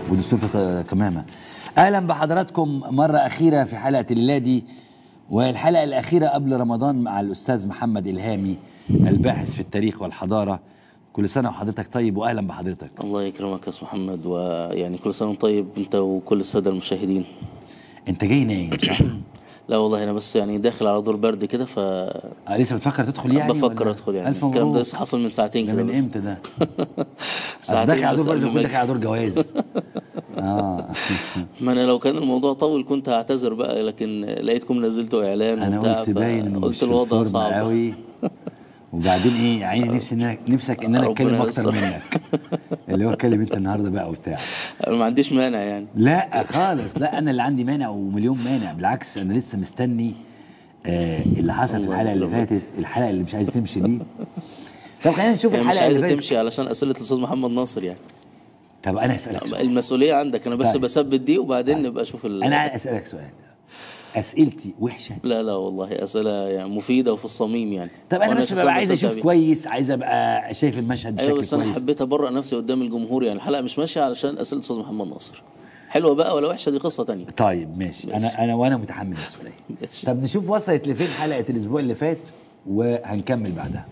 ودستور في قمامة أهلا بحضراتكم مرة أخيرة في حلقة الليلة دي والحلقة الأخيرة قبل رمضان مع الأستاذ محمد إلهامي الباحث في التاريخ والحضارة كل سنة وحضرتك طيب وأهلا بحضرتك الله يكرمك يا أستاذ محمد ويعني كل سنة وأنت طيب أنت وكل السادة المشاهدين أنت جاي نايم صح؟ لا والله أنا بس يعني داخل على دور برد كده ف آه لسه بتفكر تدخل يعني بفكر ولا؟ أدخل يعني ألف الكلام ده مبروك لسه حصل من ساعتين ده كده من بس امتى ده؟ أصل ساعتين داخل على بس دور قبل برضه ما كنت داخل على دور جواز اه ما انا لو كان الموضوع طول كنت هعتذر بقى لكن لقيتكم نزلتوا اعلان انا وبتاع قلت باين انه مش قلت في الوضع الفورمة صعب قوي وبعدين ايه يا عيني نفسي إن أنا- نفسك ان انا ربنا اتكلم اكتر يستر. منك اللي هو اتكلم انت النهارده بقى وبتاع انا ما عنديش مانع يعني لا خالص لا انا اللي عندي مانع ومليون مانع بالعكس انا لسه مستني آه اللي حصل في الله الحلقه اللي يكرمك. فاتت الحلقه اللي مش عايز تمشي دي طب خلينا نشوف يعني مش الحلقه اللي عايزه فاتت تمشي علشان اسئله الاستاذ محمد ناصر يعني طب انا اسالك سؤال المسؤوليه عندك انا بس طيب. بثبت دي وبعدين نبقى اشوف ال... انا عايز اسالك سؤال اسئلتي وحشه لا لا والله اسئله يعني مفيده وفي الصميم يعني طب انا وأنا بس شخصياً ببقى عايز بستمتع اشوف بيها. كويس عايز ابقى شايف المشهد بشكل ايوه بس انا كويس حبيت ابرأ نفسي قدام الجمهور يعني الحلقه مش ماشيه علشان اسئله الاستاذ محمد ناصر حلوه بقى ولا وحشه دي قصه تانية طيب ماشي انا انا وانا متحمل المسؤوليه ماشي. طب نشوف وصلت لفين حلقه الاسبوع اللي فات وهنكمل بعدها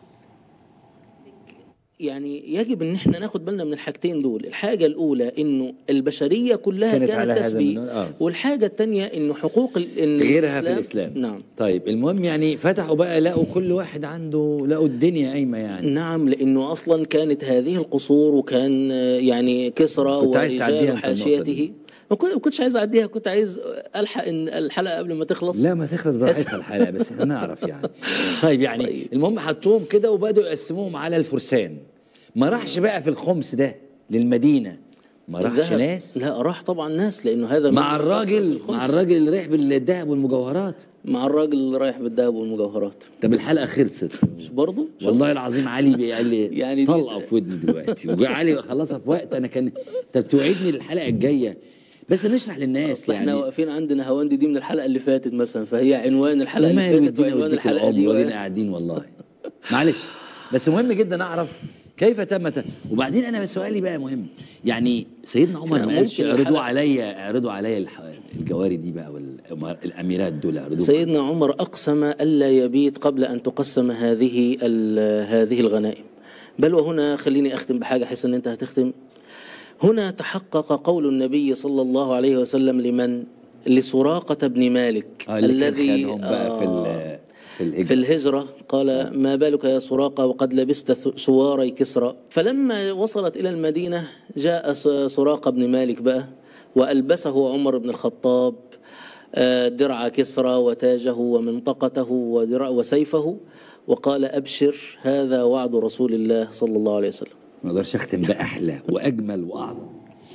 يعني يجب ان احنا ناخد بالنا من الحاجتين دول الحاجه الاولى انه البشريه كلها كانت كانت, على هذا تسبيح النوع، آه. والحاجه الثانيه انه حقوق ال- إن غيرها في الاسلام نعم طيب المهم يعني فتحوا بقى لقوا كل واحد عنده لقوا الدنيا قايمه يعني نعم لانه اصلا كانت هذه القصور وكان آه، يعني كسرى كنت عايز تعديها ورجال أنت النقطة حاشيته دي. ما كنت- ما كنتش عايز اعديها كنت عايز الحق ان الحلقه قبل ما تخلص لا ما تخلص براحتها الحلقه بس احنا نعرف يعني طيب يعني طيب. المهم حطوهم كده وبداوا يقسموهم على الفرسان ما راحش بقى في الخمس ده للمدينه ما راحش ذهب- ناس لا راح طبعا ناس لانه هذا مع مما أثر في الراجل الخمس. مع الراجل اللي رايح بالذهب والمجوهرات مع الراجل اللي رايح بالذهب والمجوهرات طب الحلقه خلصت مش برضه والله العظيم علي بي- قال لي يعني يعني دي- طلقه في ودني دلوقتي وعلي خلصها في وقت انا كان طب توعدني للحلقه الجايه بس نشرح للناس اصل احنا يعني واقفين عندنا هواندي دي من الحلقه اللي فاتت مثلا فهي عنوان الحلقه اللي وماله فاتت الدنيا وعنوان والديك الحلقه دي العمر ودينا وهي- قاعدين والله معلش بس مهم جدا اعرف كيف تم ت- وبعدين انا سؤالي بقى مهم يعني سيدنا عمر لا، ما قالش ممكن اعرضوا الحلقة- عليا اعرضوا عليا الح- الجواري دي بقى والاميرات دول اعرضوا سيدنا عمر اقسم الا يبيت قبل ان تقسم هذه ال- هذه الغنائم بل وهنا خليني اختم بحاجه احس ان انت هتختم هنا تحقق قول النبي صلى الله عليه وسلم لمن لسراقه بن مالك آه اللي الذي خدهم بقى في ال- في الهجرة. في الهجرة قال ما بالك يا سراقة وقد لبست ث- سواري كسرى فلما وصلت إلى المدينة جاء س- سراقة بن مالك بقى وألبسه عمر بن الخطاب آه، درع كسرى وتاجه ومنطقته ودرع وسيفه وقال أبشر هذا وعد رسول الله صلى الله عليه وسلم ما اقدرش اختم باحلى واجمل واعظم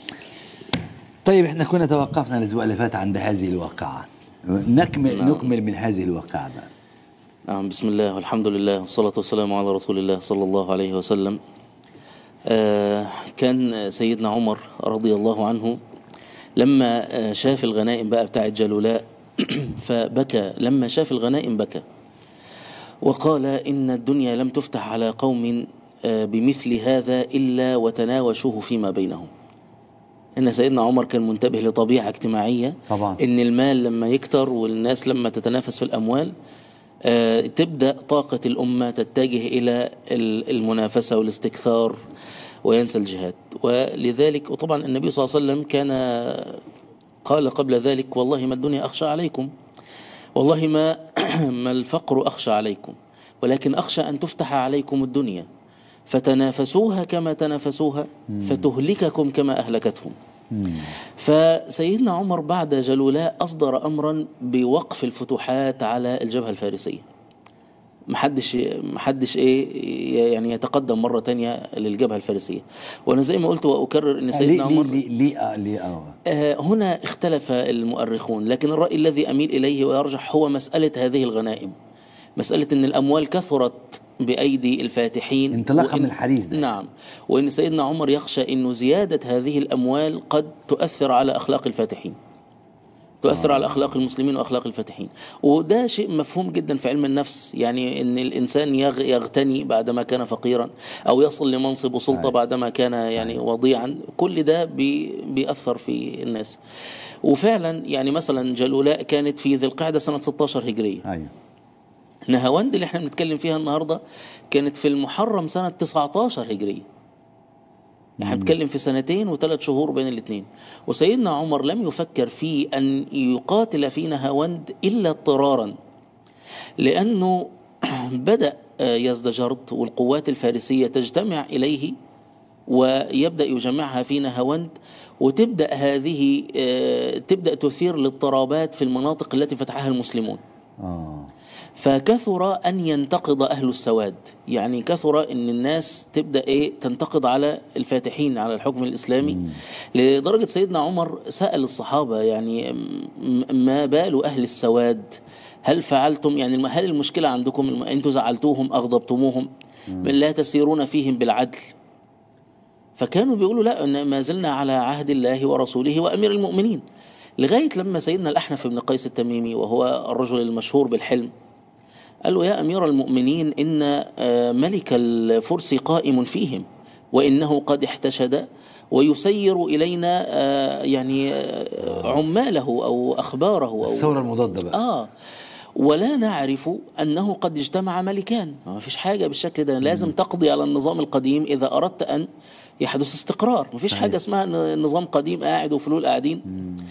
طيب احنا كنا توقفنا الاسبوع اللي فات عند هذه الواقعه نكمل نعم. نكمل من هذه الواقعه بقى نعم بسم الله والحمد لله والصلاة والسلام على رسول الله صلى الله عليه وسلم آه كان سيدنا عمر رضي الله عنه لما آه شاف الغنائم بقى بتاعت جلولاء فبكى لما شاف الغنائم بكى وقال إن الدنيا لم تفتح على قوم آه بمثل هذا إلا وتناوشوه فيما بينهم إن سيدنا عمر كان منتبه لطبيعة اجتماعية طبعا. إن المال لما يكتر والناس لما تتنافس في الأموال آه، تبدأ طاقة الأمة تتجه إلى ال- المنافسة والاستكثار وينسى الجهاد ولذلك وطبعا النبي صلى الله عليه وسلم كان قال قبل ذلك والله ما الدنيا أخشى عليكم والله ما ما الفقر أخشى عليكم ولكن أخشى أن تفتح عليكم الدنيا فتنافسوها كما تنافسوها فتهلككم كما أهلكتهم فسيدنا عمر بعد جلولاء أصدر أمرا بوقف الفتوحات على الجبهة الفارسية محدش محدش ايه يعني يتقدم مرة تانية للجبهة الفارسية وانا زي ما قلت واكرر ان سيدنا ليه عمر ليه ليه اه ليه اه آه، هنا اختلف المؤرخون لكن الرأي الذي أميل إليه ويرجح هو مسألة هذه الغنائم مسألة أن الأموال كثرت بأيدي الفاتحين انطلاقا وإن- من الحديث ده. نعم وأن سيدنا عمر يخشى أن زيادة هذه الأموال قد تؤثر على أخلاق الفاتحين تؤثر على اخلاق المسلمين واخلاق الفاتحين وده شيء مفهوم جدا في علم النفس يعني ان الانسان يغ- يغتني بعدما كان فقيرا او يصل لمنصب وسلطه صحيح. بعدما كان يعني وضيعا كل ده بي بيأثر في الناس وفعلا يعني مثلا جلولاء كانت في ذي القعده سنه 16 هجريه ايوه نهاوند اللي احنا بنتكلم فيها النهارده كانت في المحرم سنه 19 هجريه احنا بنتكلم في سنتين وثلاث شهور بين الاثنين وسيدنا عمر لم يفكر في ان يقاتل في نهاوند الا اضطرارا لانه بدا آه، يزدجرد والقوات الفارسيه تجتمع اليه ويبدا يجمعها في نهاوند وتبدا هذه آه، تبدا تثير الاضطرابات في المناطق التي فتحها المسلمون اه فكثر ان ينتقض اهل السواد يعني كثر ان الناس تبدا ايه تنتقض على الفاتحين على الحكم الاسلامي لدرجه سيدنا عمر سال الصحابه يعني م- ما بال اهل السواد هل فعلتم يعني الم- هل المشكله عندكم الم- انتم زعلتوهم اغضبتموهم لا تسيرون فيهم بالعدل فكانوا بيقولوا لا إن ما زلنا على عهد الله ورسوله وامير المؤمنين لغايه لما سيدنا الاحنف بن قيس التميمي وهو الرجل المشهور بالحلم قال له يا امير المؤمنين ان آه، ملك الفرس قائم فيهم وانه قد احتشد ويسير الينا آه، يعني آه، عماله او اخباره او الثوره المضاده بقى اه ولا نعرف انه قد اجتمع ملكان ما فيش حاجه بالشكل ده لازم تقضي على النظام القديم اذا اردت ان يحدث استقرار ما فيش صحيح. حاجه اسمها ن- نظام قديم قاعد وفلول قاعدين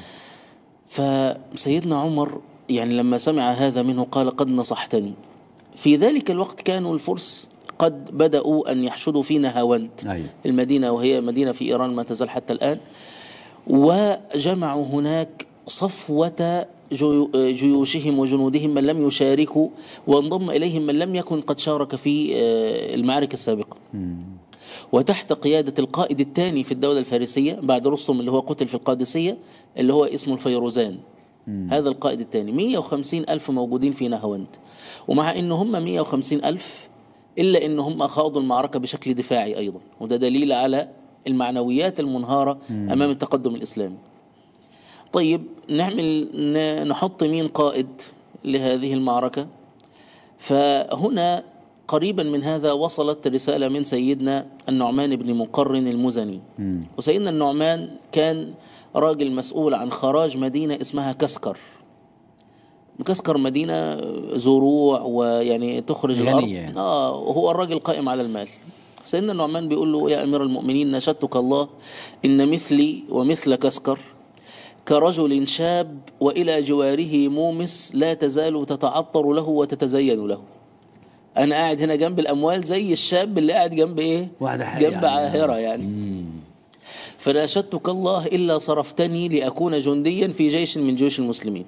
فسيدنا عمر يعني لما سمع هذا منه قال قد نصحتني في ذلك الوقت كانوا الفرس قد بدأوا أن يحشدوا في نهاوند ايوه المدينة وهي مدينة في إيران ما تزال حتى الآن وجمعوا هناك صفوة جو- جيوشهم وجنودهم من لم يشاركوا وانضم إليهم من لم يكن قد شارك في آه، المعارك السابقة وتحت قيادة القائد الثاني في الدولة الفارسية بعد رستم اللي هو قتل في القادسية اللي هو اسمه الفيروزان هذا القائد الثاني 150 ألف موجودين في نهاوند ومع إن هم 150 ألف إلا إن هم خاضوا المعركة بشكل دفاعي أيضا وده دليل على المعنويات المنهارة أمام التقدم الإسلامي طيب نعمل ن- نحط مين قائد لهذه المعركة فهنا قريبا من هذا وصلت رسالة من سيدنا النعمان بن مقرن المزني وسيدنا النعمان كان راجل مسؤول عن خراج مدينة اسمها كسكر كسكر مدينة زروع ويعني تخرج غنية الأرض يعني. آه وهو الراجل قائم على المال سيدنا النعمان بيقول له يا أمير المؤمنين نشدتك الله إن مثلي ومثل كسكر كرجل شاب وإلى جواره مومس لا تزال تتعطر له وتتزين له أنا قاعد هنا جنب الأموال زي الشاب اللي قاعد جنب إيه واحدة حق جنب يعني. عاهرة يعني فناشدتك الله إلا صرفتني لأكون جنديا في جيش من جيوش المسلمين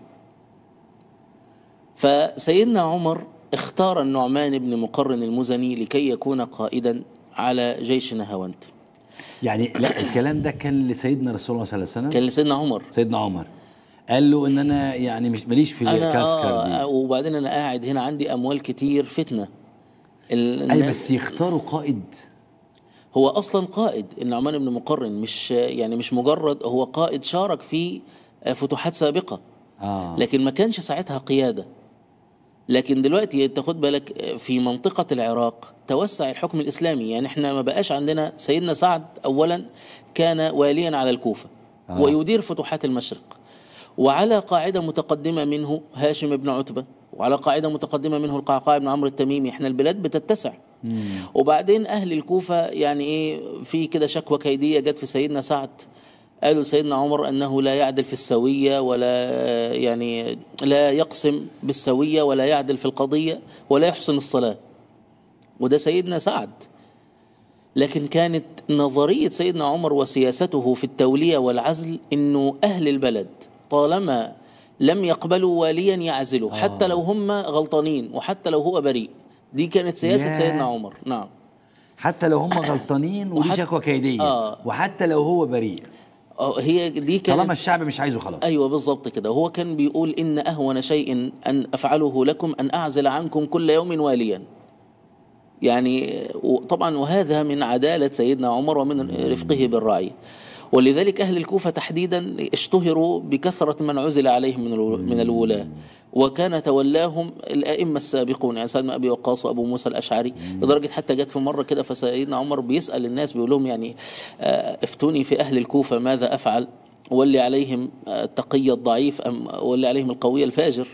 فسيدنا عمر اختار النعمان بن مقرن المزني لكي يكون قائدا على جيش نهاوند يعني لا الكلام ده كان لسيدنا رسول الله صلى الله عليه وسلم كان لسيدنا عمر سيدنا عمر قال له ان انا يعني مش ماليش في انا الكاسكر آه دي وبعدين انا قاعد هنا عندي اموال كتير فتنه ال- اي الناس- بس يختاروا قائد هو اصلا قائد النعمان بن مقرن مش يعني مش مجرد هو قائد شارك في فتوحات سابقه اه لكن ما كانش ساعتها قياده لكن دلوقتي انت خد بالك في منطقه العراق توسع الحكم الاسلامي يعني احنا ما بقاش عندنا سيدنا سعد اولا كان واليا على الكوفه آه. ويدير فتوحات المشرق وعلى قاعده متقدمه منه هاشم بن عتبه وعلى قاعده متقدمه منه القعقاع بن عمرو التميمي احنا البلاد بتتسع وبعدين اهل الكوفه يعني ايه في كده شكوى كيديه جت في سيدنا سعد قالوا لسيدنا عمر انه لا يعدل في السويه ولا يعني لا يقسم بالسويه ولا يعدل في القضيه ولا يحسن الصلاه وده سيدنا سعد لكن كانت نظريه سيدنا عمر وسياسته في التوليه والعزل انه اهل البلد طالما لم يقبلوا واليا يعزلوا حتى لو هم غلطانين وحتى لو هو بريء دي كانت سياسه ياه. سيدنا عمر نعم حتى لو هم غلطانين ودي وحت- شكوى كيديه آه. وحتى لو هو بريء آه، هي دي كانت طالما الشعب مش عايزه خلاص ايوه بالظبط كده هو كان بيقول ان اهون شيء ان افعله لكم ان اعزل عنكم كل يوم واليا يعني طبعا وهذا من عداله سيدنا عمر ومن رفقه بالرعيه ولذلك أهل الكوفة تحديدا اشتهروا بكثرة من عزل عليهم من الو- من الولاة وكان تولاهم الأئمة السابقون يعني سيدنا أبي وقاص وأبو موسى الأشعري لدرجة حتى جت في مرة كده فسيدنا عمر بيسأل الناس بيقول لهم يعني آه، افتوني في أهل الكوفة ماذا أفعل ولي عليهم آه، التقي الضعيف أم ولي عليهم القوي الفاجر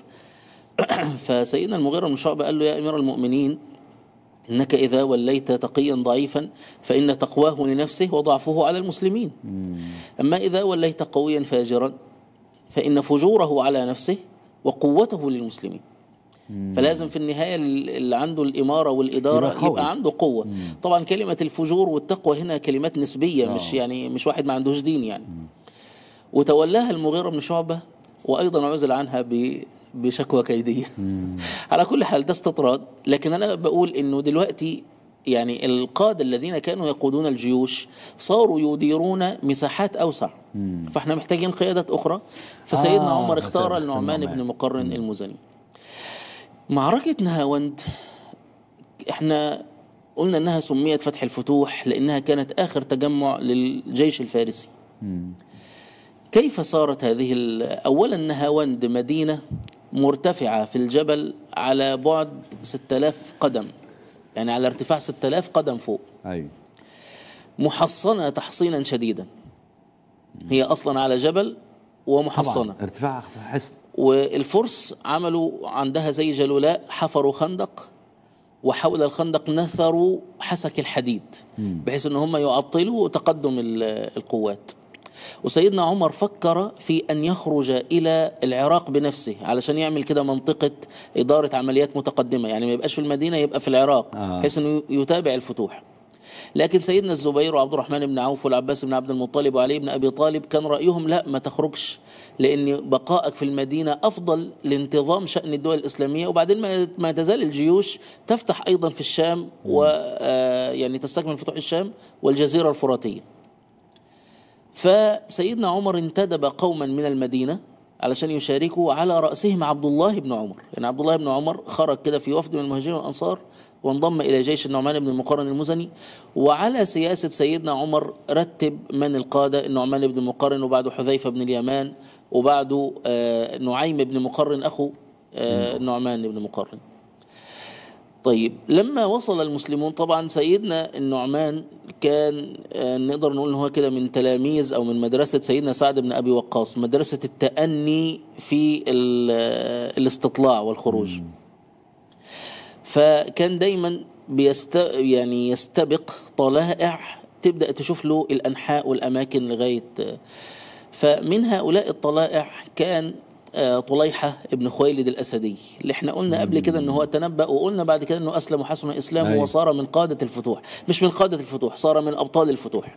فسيدنا المغيرة بن شعبة قال له يا أمير المؤمنين إنك إذا وليت تقيا ضعيفا فإن تقواه لنفسه وضعفه على المسلمين أما إذا وليت قويا فاجرا فإن فجوره على نفسه وقوته للمسلمين فلازم في النهاية اللي عنده الإمارة والإدارة يبقى يبقى, قوي. عنده قوة طبعا كلمة الفجور والتقوى هنا كلمات نسبية مش يعني مش واحد ما عندهوش دين يعني وتولاها المغيرة بن شعبة وأيضا عزل عنها ب بشكوى كيدية على كل حال ده استطراد لكن أنا بقول إنه دلوقتي يعني القادة الذين كانوا يقودون الجيوش صاروا يديرون مساحات أوسع فاحنا محتاجين قيادة أخرى فسيدنا آه، عمر فسيدنا اختار النعمان النعمان. بن مقرن المزني معركة نهاوند احنا قلنا انها سميت فتح الفتوح لانها كانت اخر تجمع للجيش الفارسي كيف صارت هذه ال- اولا نهاوند مدينه مرتفعه في الجبل على بعد 6000 قدم يعني على ارتفاع 6000 قدم فوق ايوه محصنه تحصينا شديدا هي اصلا على جبل ومحصنه طبعا ارتفاع حصن والفرس عملوا عندها زي جلولاء حفروا خندق وحول الخندق نثروا حسك الحديد بحيث ان هم يعطلوا تقدم ال- القوات وسيدنا عمر فكر في ان يخرج الى العراق بنفسه علشان يعمل كده منطقه اداره عمليات متقدمه يعني ما يبقاش في المدينه يبقى في العراق آه. بحيث انه يتابع الفتوح لكن سيدنا الزبير وعبد الرحمن بن عوف والعباس بن عبد المطلب وعلي بن ابي طالب كان رايهم لا ما تخرجش لان بقائك في المدينه افضل لانتظام شان الدول الاسلاميه وبعدين ما ما تزال الجيوش تفتح ايضا في الشام و آه، يعني تستكمل فتوح الشام والجزيره الفراتيه. فسيدنا عمر انتدب قوما من المدينه علشان يشاركوا على راسهم عبد الله بن عمر، يعني عبد الله بن عمر خرج كده في وفد من المهاجرين والانصار وانضم الى جيش النعمان بن المقرن المزني وعلى سياسه سيدنا عمر رتب من القاده النعمان بن المقرن وبعده حذيفه بن اليمان وبعده آه، نعيم بن مقرن اخو آه، النعمان بن مقرن. طيب لما وصل المسلمون طبعا سيدنا النعمان كان آه، نقدر نقول ان هو كده من تلاميذ او من مدرسه سيدنا سعد بن ابي وقاص مدرسه التأني في ال- آه، الاستطلاع والخروج فكان دايما بيست يعني يستبق طلائع تبدا تشوف له الانحاء والاماكن لغايه فمن هؤلاء الطلائع كان آه، طليحة ابن خويلد الأسدي اللي احنا قلنا قبل كده ان هو تنبأ وقلنا بعد كده انه أسلم وحسن إسلامه أيوة. وصار من قادة الفتوح مش من قادة الفتوح صار من أبطال الفتوح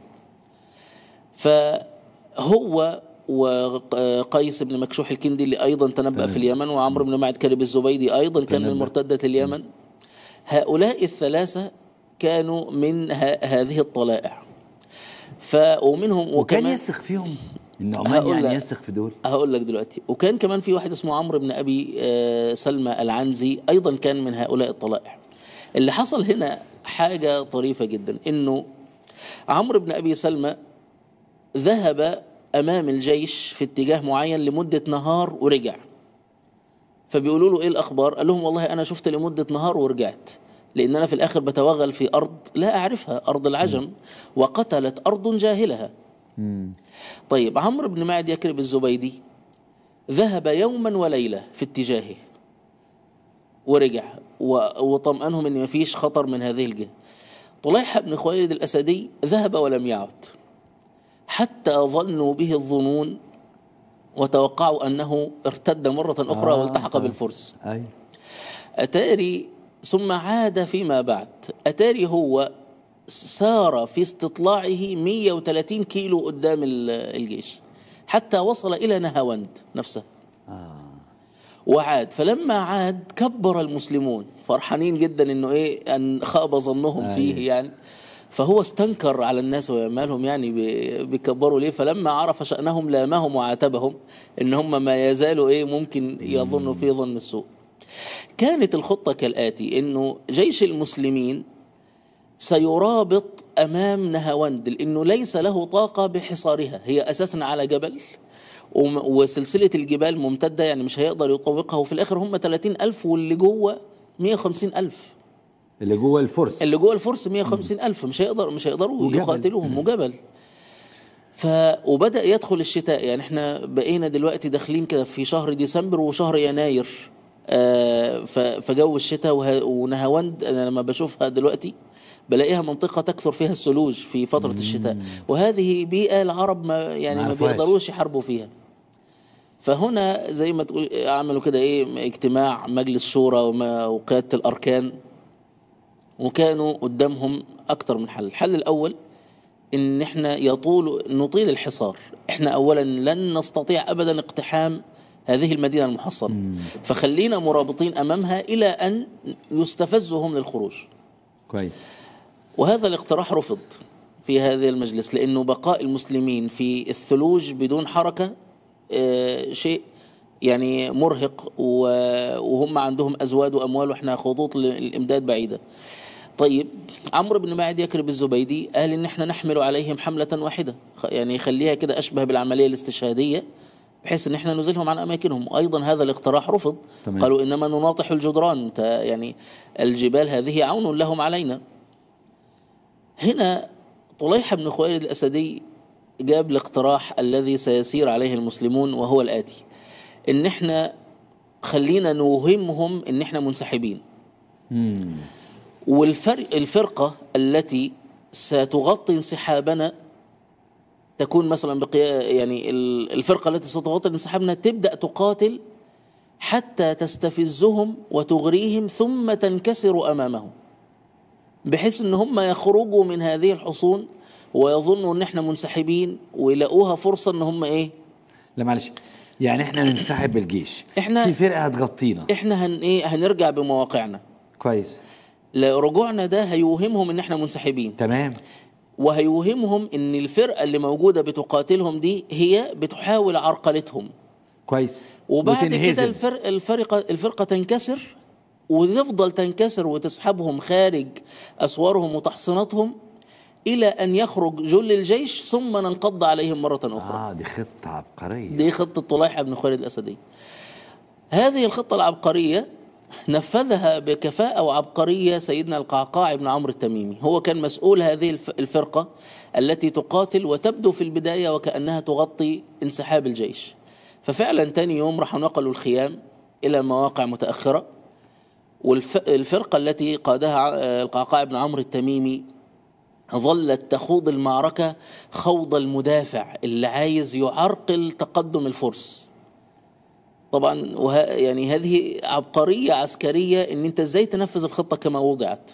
فهو وقيس بن مكشوح الكندي اللي أيضا تنبأ في اليمن وعمرو بن معد كرب الزبيدي أيضا كان من تنبأ. مرتدة اليمن هؤلاء الثلاثة كانوا من ه- هذه الطلائع ف ومنهم وكان وكمان يثق فيهم النعمان هقول يعني لك. يثق في دول هقول لك دلوقتي وكان كمان في واحد اسمه عمرو بن ابي آه، سلمى العنزي ايضا كان من هؤلاء الطلائع اللي حصل هنا حاجه طريفه جدا انه عمرو بن ابي سلمى ذهب امام الجيش في اتجاه معين لمده نهار ورجع فبيقولوا له ايه الاخبار قال لهم والله انا شفت لمده نهار ورجعت لان انا في الاخر بتوغل في ارض لا اعرفها ارض العجم وقتلت ارض جاهلها طيب عمرو بن معد يكرب الزبيدي ذهب يوما وليلة في اتجاهه ورجع و- وطمأنهم ان مفيش خطر من هذه الجهة طليحة بن خويلد الأسدي ذهب ولم يعد حتى ظنوا به الظنون وتوقعوا أنه ارتد مرة أخرى آه، والتحق آه. بالفرس ايوه أتاري ثم عاد فيما بعد أتاري هو سار في استطلاعه 130 كيلو قدام ال- الجيش حتى وصل إلى نهاوند نفسه وعاد فلما عاد كبر المسلمون فرحانين جدا انه ايه ان خاب ظنهم فيه يعني فهو استنكر على الناس ومالهم يعني بي- بيكبروا ليه فلما عرف شأنهم لامهم وعاتبهم ان هم ما يزالوا ايه ممكن يظنوا فيه ظن السوء كانت الخطة كالآتي انه جيش المسلمين سيرابط امام نهاوند لانه ليس له طاقه بحصارها هي اساسا على جبل وم- وسلسله الجبال ممتده يعني مش هيقدر يطوقها وفي الاخر هم 30 الف واللي جوه 150 الف اللي جوه الفرس اللي جوه الفرس 150 الف مش هيقدر مش هيقدروا وجبل. يقاتلوهم وجبل ف وبدا يدخل الشتاء يعني احنا بقينا دلوقتي داخلين كده في شهر ديسمبر وشهر يناير آه ف- فجو الشتاء وه- ونهاوند انا لما بشوفها دلوقتي بلاقيها منطقة تكثر فيها الثلوج في فترة الشتاء وهذه بيئة العرب ما يعني ما ما عرفوهاش. بيقدروش يحاربوا فيها فهنا زي ما تقول عملوا كده ايه اجتماع مجلس شورى وما- وقيادة الأركان وكانوا قدامهم أكتر من حل الحل الأول إن إحنا يطول نطيل الحصار إحنا أولا لن نستطيع أبدا اقتحام هذه المدينة المحصنة فخلينا مرابطين أمامها إلى أن يستفزوا هم للخروج كويس وهذا الاقتراح رفض في هذا المجلس لأنه بقاء المسلمين في الثلوج بدون حركة آه، شيء يعني مرهق و- وهم عندهم أزواج وأموال وإحنا خطوط الإمداد بعيدة طيب عمرو بن معد يكرب الزبيدي قال ان احنا نحمل عليهم حملة واحدة خ- يعني خليها كده اشبه بالعملية الاستشهادية بحيث ان احنا نزلهم عن اماكنهم وايضا هذا الاقتراح رفض تمام. قالوا انما نناطح الجدران انت يعني الجبال هذه عون لهم علينا هنا طليحة بن خويلد الاسدي جاب الاقتراح الذي سيسير عليه المسلمون وهو الاتي ان احنا خلينا نوهمهم ان احنا منسحبين والفرق الفرقة التي ستغطي انسحابنا تكون مثلا بقيا يعني ال- الفرقة التي ستغطي انسحابنا تبدأ تقاتل حتى تستفزهم وتغريهم ثم تنكسر أمامهم بحيث ان هم يخرجوا من هذه الحصون ويظنوا ان احنا منسحبين ويلاقوها فرصة ان هم ايه لا معلش يعني احنا ننسحب بالجيش إحنا- في فرقه هتغطينا احنا هن ايه هنرجع بمواقعنا كويس لا رجوعنا ده هيوهمهم ان احنا منسحبين تمام وهيوهمهم ان الفرقه اللي موجوده بتقاتلهم دي هي بتحاول عرقلتهم كويس وبعد وتنهزم. كده الفرق الفرقه الفرقه تنكسر وتفضل تنكسر وتسحبهم خارج اسوارهم وتحصيناتهم الى ان يخرج جل الجيش ثم ننقض عليهم مره اخرى اه دي خطه عبقريه دي خطة طليحة بن خالد الأسدي هذه الخطة العبقرية نفذها بكفاءة وعبقرية سيدنا القعقاع بن عمرو التميمي هو كان مسؤول هذه الف- الفرقة التي تقاتل وتبدو في البداية وكأنها تغطي انسحاب الجيش ففعلا تاني يوم راحوا نقلوا الخيام إلى مواقع متأخرة والفرقة التي قادها ع- القعقاع بن عمرو التميمي ظلت تخوض المعركة خوض المدافع اللي عايز يعرقل تقدم الفرس طبعا وه... يعني هذه عبقرية عسكرية ان انت ازاي تنفذ الخطة كما وضعت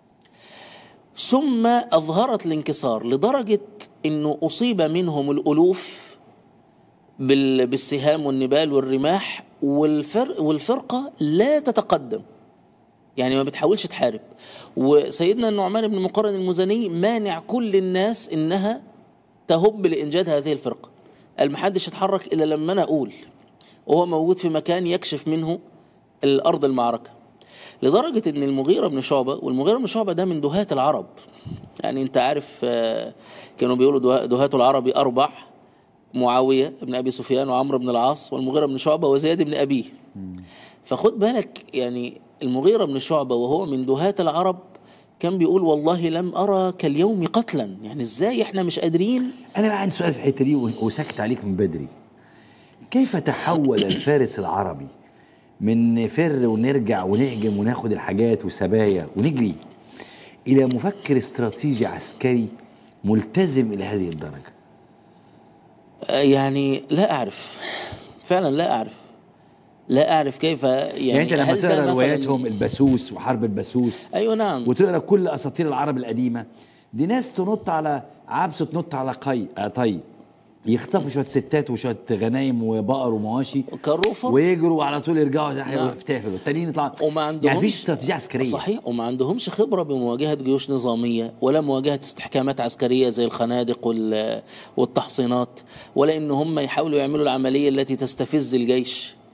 ثم اظهرت الانكسار لدرجة انه اصيب منهم الالوف بال... بالسهام والنبال والرماح والفر... والفرقة لا تتقدم يعني ما بتحاولش تحارب وسيدنا النعمان بن مقرن المزني مانع كل الناس انها تهب لانجاد هذه الفرقه قال محدش يتحرك الا لما انا اقول وهو موجود في مكان يكشف منه الارض المعركه لدرجه ان المغيره بن شعبه والمغيره بن شعبه ده من دهاة العرب يعني انت عارف آه، كانوا بيقولوا دهاة دهاة العرب اربع معاويه بن ابي سفيان وعمرو بن العاص والمغيره بن شعبه وزياد بن ابيه فخد بالك يعني المغيرة بن شعبة وهو من دهاة العرب كان بيقول والله لم أرى كاليوم قتلا يعني ازاي احنا مش قادرين انا بقى عندي سؤال في الحته دي و- وسكت عليك من بدري كيف تحول الفارس العربي من نفر ونرجع ونهجم وناخد الحاجات والسبايا ونجري الى مفكر استراتيجي عسكري ملتزم الى هذه الدرجه آه، يعني لا أعرف فعلا لا أعرف لا أعرف كيف يعني, يعني, انت لما هل ده تقرا مثلاً- رواياتهم البسوس وحرب البسوس أيوة نعم وتقرا كل اساطير العرب القديمه دي ناس تنط على عبس تنط على قي آه طي يخطفوا شويه ستات وشويه غنايم وبقر ومواشي كالرفض ويجروا وعلى طول يرجعوا نعم. يحتفلوا التانيين يطلعوا وما عندهمش يعني مفيش استراتيجيه عسكريه صحيح وما عندهمش خبرة بمواجهة جيوش نظامية ولا مواجهة استحكامات عسكرية زي الخنادق وال- والتحصينات ولا إن هم يحاولوا يعملوا العملية التي تستفز الجيش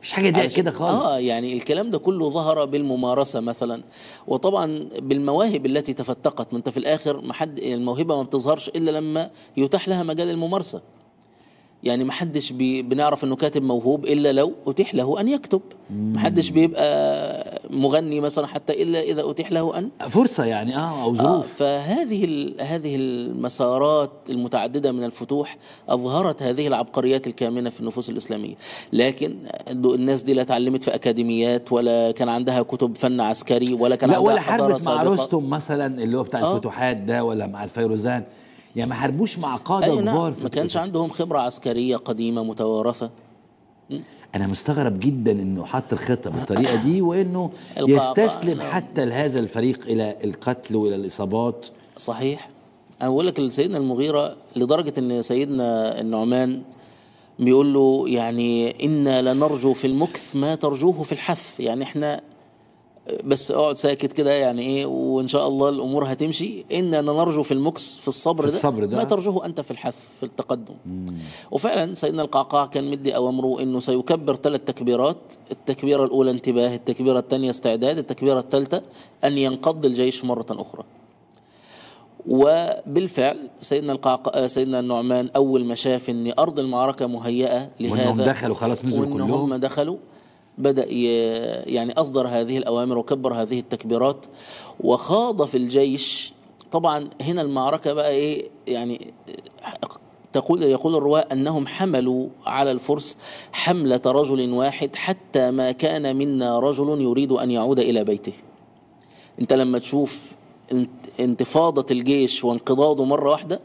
مش حاجه دي علشان- كده خالص اه يعني الكلام ده كله ظهر بالممارسه مثلا وطبعا بالمواهب التي تفتقت ما انت في الاخر ما حد الموهبه ما بتظهرش الا لما يتاح لها مجال الممارسه يعني ما حدش بي بنعرف انه كاتب موهوب الا لو اتيح له ان يكتب ما حدش بيبقى مغني مثلا حتى الا اذا اتيح له ان فرصه يعني اه او آه ظروف فهذه ال- هذه المسارات المتعدده من الفتوح اظهرت هذه العبقريات الكامنه في النفوس الاسلاميه، لكن دو- الناس دي لا اتعلمت في اكاديميات ولا كان عندها كتب فن عسكري ولا كان لا عندها ولا حضاره حربت مع سابقه رستم مثلا اللي هو بتاع آه. الفتوحات ده ولا مع الفيروزان يعني ما حاربوش مع قاده اي كبار نعم في ما كانش عندهم خبره عسكريه قديمه متوارثه انا مستغرب جدا انه حط الخطه بالطريقه دي وانه القعقاع، يستسلم نعم. حتى لهذا الفريق الى القتل والى الاصابات صحيح انا بقول لك سيدنا المغيره لدرجه ان سيدنا النعمان بيقول له يعني انا لنرجو في المكث ما ترجوه في الحث يعني احنا بس اقعد ساكت كده يعني ايه وان شاء الله الامور هتمشي اننا نرجو في المكث في الصبر, في ده, الصبر ده. ما ترجوه انت في الحث في التقدم وفعلا سيدنا القعقاع كان مدي اوامره انه سيكبر ثلاث تكبيرات التكبيره الاولى انتباه التكبيره الثانيه استعداد التكبيره الثالثه ان ينقض الجيش مره اخرى وبالفعل سيدنا القعقاع سيدنا النعمان اول ما شاف ان ارض المعركه مهيئه لهذا وانهم دخلوا خلاص نزلوا وان هم كلهم دخلوا بدا ي- يعني اصدر هذه الاوامر وكبر هذه التكبيرات وخاض في الجيش طبعا هنا المعركه بقى ايه يعني تقول يقول الرواة أنهم حملوا على الفرس حملة رجل واحد حتى ما كان منا رجل يريد أن يعود إلى بيته أنت لما تشوف انت- انتفاضة الجيش وانقضاضه مرة واحدة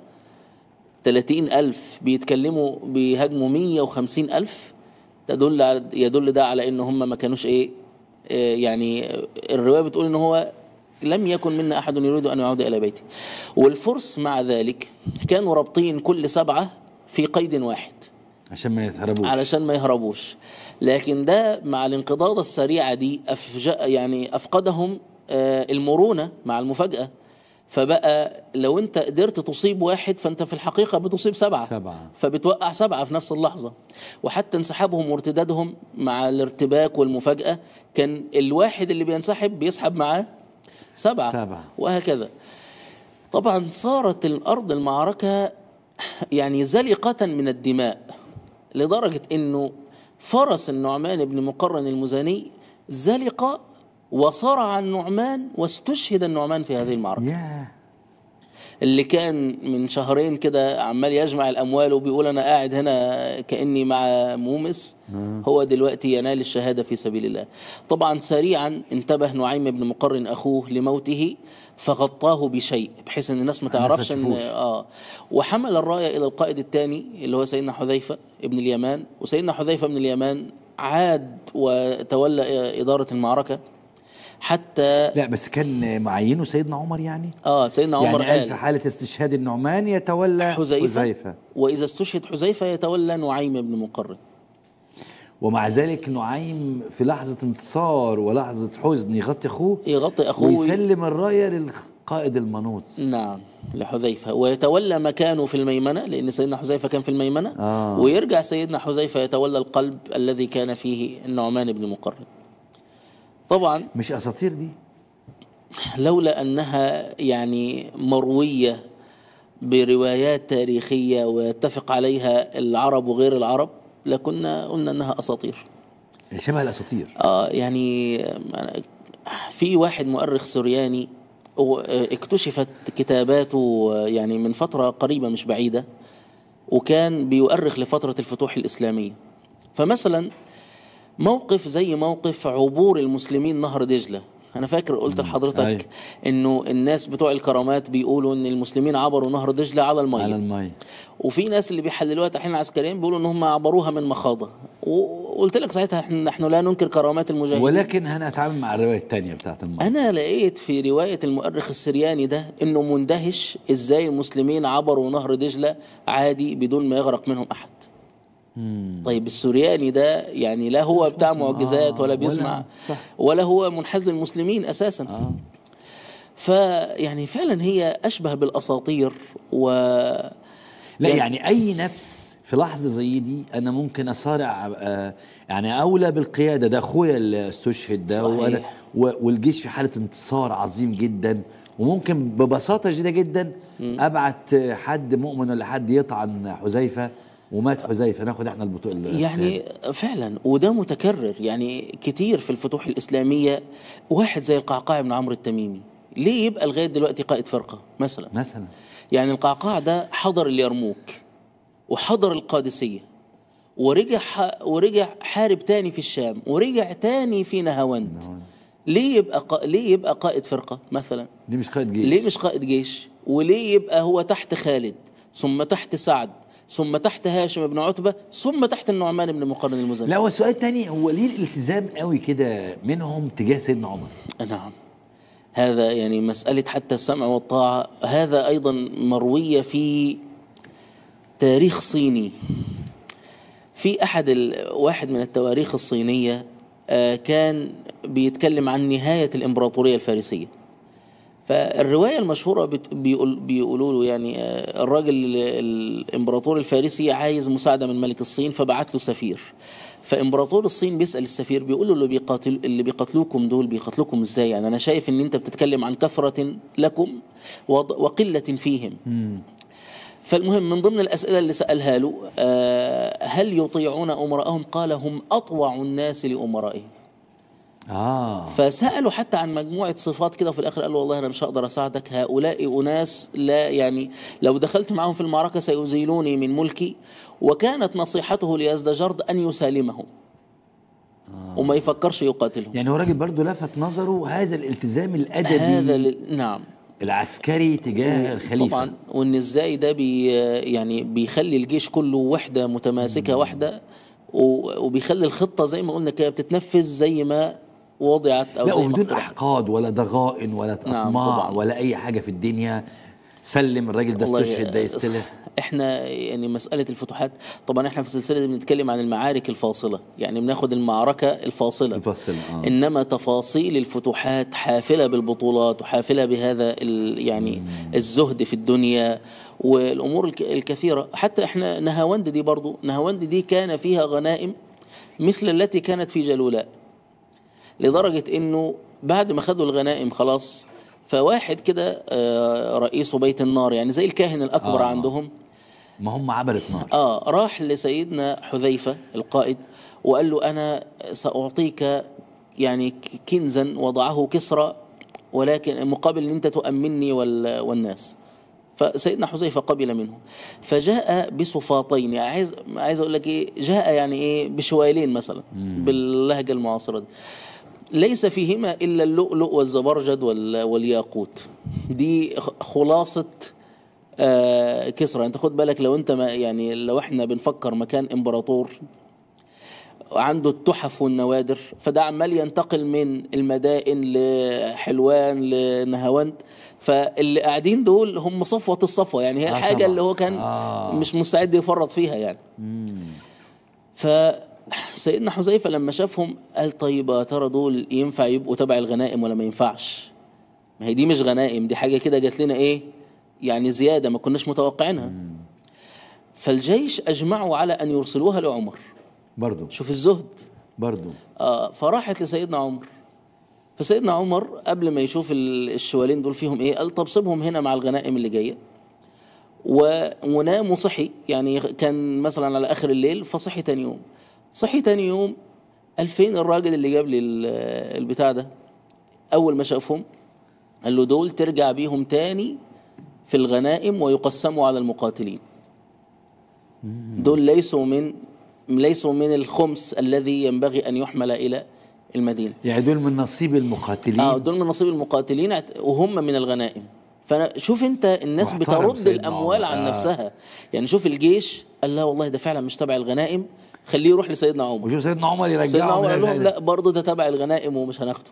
30 ألف بيتكلموا بيهاجموا 150 ألف تدل على يدل ده على ان هم ما كانوش ايه آه، يعني الروايه بتقول ان هو لم يكن منا احد يريد ان يعود الى بيته والفرس مع ذلك كانوا رابطين كل سبعه في قيد واحد عشان ما يتهربوش علشان ما يهربوش لكن ده مع الانقضاض السريعه دي أفجأ يعني افقدهم آه، المرونه مع المفاجاه فبقى لو انت قدرت تصيب واحد فانت في الحقيقه بتصيب سبعه سبعة. فبتوقع سبعه في نفس اللحظه وحتى انسحابهم وارتدادهم مع الارتباك والمفاجاه كان الواحد اللي بينسحب بيسحب معاه سبعه سبعة. وهكذا طبعا صارت الارض المعركه يعني زلقه من الدماء لدرجه انه فرس النعمان بن مقرن المزني زلق وصرع النعمان واستشهد النعمان في هذه المعركه ياه اللي كان من شهرين كده عمال يجمع الاموال وبيقول انا قاعد هنا كاني مع مومس هو دلوقتي ينال الشهاده في سبيل الله طبعا سريعا انتبه نعيم بن مقرن اخوه لموته فغطاه بشيء بحيث ان الناس ما الناس ما تعرفش ان تشوفوش. اه وحمل الرايه الى القائد الثاني اللي هو سيدنا حذيفه ابن اليمان وسيدنا حذيفه بن اليمان عاد وتولى اداره المعركه حتى لا بس كان معينه سيدنا عمر يعني اه سيدنا عمر يعني قال قال في حاله استشهاد النعمان يتولى حذيفة, حذيفة وإذا استشهد حذيفة يتولى نعيم بن مقرن ومع ذلك نعيم في لحظة انتصار ولحظة حزن يغطي أخوه يغطي أخوه ويسلم الراية للقائد المنوط نعم لحذيفة ويتولى مكانه في الميمنة لأن سيدنا حذيفة كان في الميمنة آه. ويرجع سيدنا حذيفة يتولى القلب الذي كان فيه النعمان بن مقرن طبعا مش أساطير دي لولا أنها يعني مروية بروايات تاريخية ويتفق عليها العرب وغير العرب لكنا قلنا أنها أساطير شبه الأساطير اه يعني في واحد مؤرخ سورياني هو- اكتشفت كتاباته يعني من فترة قريبة مش بعيدة وكان بيؤرخ لفترة الفتوح الإسلامية فمثلا موقف زي موقف عبور المسلمين نهر دجلة أنا فاكر قلت أيوة. لحضرتك إنه الناس بتوع الكرامات بيقولوا إن المسلمين عبروا نهر دجلة على المية على الماء وفي ناس اللي بيحللوها تحليل عسكريين بيقولوا ان هم عبروها من مخاضه وقلت لك ساعتها إحنا- نحن لا ننكر كرامات المجاهدين ولكن هنتعامل مع الرواية الثانية بتاعت الماء انا لقيت في روايه المؤرخ السرياني ده انه مندهش ازاي المسلمين عبروا نهر دجله عادي بدون ما يغرق منهم احد طيب السورياني ده يعني لا هو بتاع معجزات آه، ولا ولا- بيسمع صح. ولا هو منحاز للمسلمين اساسا آه. فيعني فعلا هي اشبه بالاساطير و لا يعني أي نفس في لحظة زي دي أنا ممكن أصارع آه، يعني اولى بالقياده ده اخويا اللي استشهد ده صحيح. وانا و- والجيش في حاله انتصار عظيم جدا وممكن ببساطه شديده جدا ابعت حد مؤمن ولا حد يطعن حذيفه ومات حذيفه ناخد احنا البطوله يعني فعلا وده متكرر يعني كتير في الفتوح الإسلامية واحد زي القعقاع بن عمرو التميمي ليه يبقى لغاية دلوقتي قائد فرقة مثلا مثلا يعني القعقاع ده حضر اليرموك وحضر القادسية ورجع ح- ورجع حارب تاني في الشام ورجع تاني في نهاوند ليه يبقى قا... ليه يبقى قائد فرقة مثلا دي مش قائد جيش ليه مش قائد جيش وليه يبقى هو تحت خالد ثم تحت سعد ثم تحت هاشم بن عتبة ثم تحت النعمان بن مقرن المزني لا والسؤال الثاني هو ليه الالتزام قوي كده منهم تجاه سيدنا عمر نعم هذا يعني مسألة حتى السمع والطاعة هذا أيضا مروية في تاريخ صيني في أحد ال... واحد من التواريخ الصينية آه، كان بيتكلم عن نهاية الإمبراطورية الفارسية فالرواية المشهورة بت- بيقول بيقولوا له يعني آه، الراجل ال- الإمبراطور الفارسي عايز مساعدة من ملك الصين فبعت له سفير فإمبراطور الصين بيسأل السفير بيقول له اللي بيقاتل اللي بيقاتلوكم دول بيقاتلوكم ازاي يعني أنا شايف إن أنت بتتكلم عن كثرة لكم وض- وقلة فيهم فالمهم من ضمن الأسئلة اللي سألها له آه، هل يطيعون أمراءهم قال هم أطوع الناس لأمرائهم اه فسألوا حتى عن مجموعة صفات كده في الآخر قال له والله أنا مش هقدر أساعدك هؤلاء أناس لا يعني لو دخلت معهم في المعركة سيزيلوني من ملكي وكانت نصيحته ليزدجرد أن يسالمهم وما يفكرش يقاتلهم يعني هو راجل برضه لفت نظره هذا الالتزام الادبي هذا ل... نعم العسكري تجاه الخليفه طبعا وان ازاي ده بي يعني بيخلي الجيش كله وحده متماسكه واحده و- وبيخلي الخطه زي ما قلنا كده بتتنفذ زي ما وضعت او لا زي ما وبدون اقترحت. احقاد ولا ضغائن ولا نعم، اطماع طبعاً. ولا اي حاجه في الدنيا سلم الراجل ده والله استشهد ده يستلم احنا يعني مساله الفتوحات طبعا احنا في السلسله دي بنتكلم عن المعارك الفاصله يعني بناخد المعركه الفاصله الفصل اه انما تفاصيل الفتوحات حافله بالبطولات وحافله بهذا ال يعني الزهد في الدنيا والامور الك- الكثيره حتى احنا نهاوند دي برضو نهاوند دي كان فيها غنائم مثل التي كانت في جلولاء لدرجه انه بعد ما خدوا الغنائم خلاص فواحد كده آه، رئيس بيت النار يعني زي الكاهن الاكبر آه. آه. عندهم ما هم عبرة نار اه راح لسيدنا حذيفه القائد وقال له انا ساعطيك يعني ك- كنزا وضعه كسرى ولكن مقابل ان انت تؤمني وال- والناس فسيدنا حذيفه قبل منه فجاء بصفاطين يعني عايز عايز اقول لك ايه جاء يعني ايه بشوالين مثلا باللهجه المعاصره دي ليس فيهما الا اللؤلؤ والزبرجد وال- والياقوت دي خ- خلاصه آه، كسرى انت خد بالك لو انت ما يعني لو احنا بنفكر مكان امبراطور عنده التحف والنوادر فده عمال ينتقل من المدائن لحلوان لنهاوند فاللي قاعدين دول هم صفوة الصفوة يعني هي آه الحاجة طبعاً. اللي هو كان آه. مش مستعد يفرط فيها يعني فسيدنا حذيفة لما شافهم قال طيب يا ترى دول ينفع يبقوا تبع الغنائم ولا ما ينفعش ما هي دي مش غنائم دي حاجة كده جات لنا ايه يعني زيادة ما كناش متوقعينها فالجيش أجمعوا على أن يرسلوها لعمر برضو شوف الزهد برضو آه فراحت لسيدنا عمر فسيدنا عمر قبل ما يشوف ال- الشوالين دول فيهم ايه قال طب سيبهم هنا مع الغنائم اللي جايه و- ونام وصحي يعني كان مثلا على اخر الليل فصحي تاني يوم صحي تاني يوم قال فين الراجل اللي جاب لي ال- البتاع ده اول ما شافهم قال له دول ترجع بيهم تاني في الغنائم ويقسموا على المقاتلين دول ليسوا من ليسوا من الخمس الذي ينبغي ان يحمل الى المدينه يعني دول من نصيب المقاتلين اه دول من نصيب المقاتلين اعت- وهم من الغنائم فشوف انت الناس محترم بترد سيدنا الاموال عمر. عن آه. نفسها يعني شوف الجيش قال لا والله ده فعلا مش تبع الغنائم خليه يروح لسيدنا عمر وشوف سيدنا عمر يرجعهم سيدنا عمر قال من لهم هذا- لا برضه ده تبع الغنائم ومش هناخده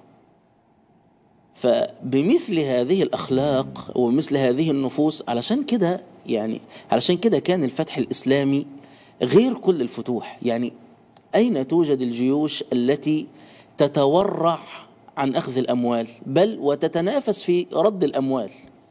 فبمثل هذه الاخلاق ومثل هذه النفوس علشان كده يعني علشان كده كان الفتح الاسلامي غير كل الفتوح يعني اين توجد الجيوش التي تتورع عن اخذ الاموال بل وتتنافس في رد الاموال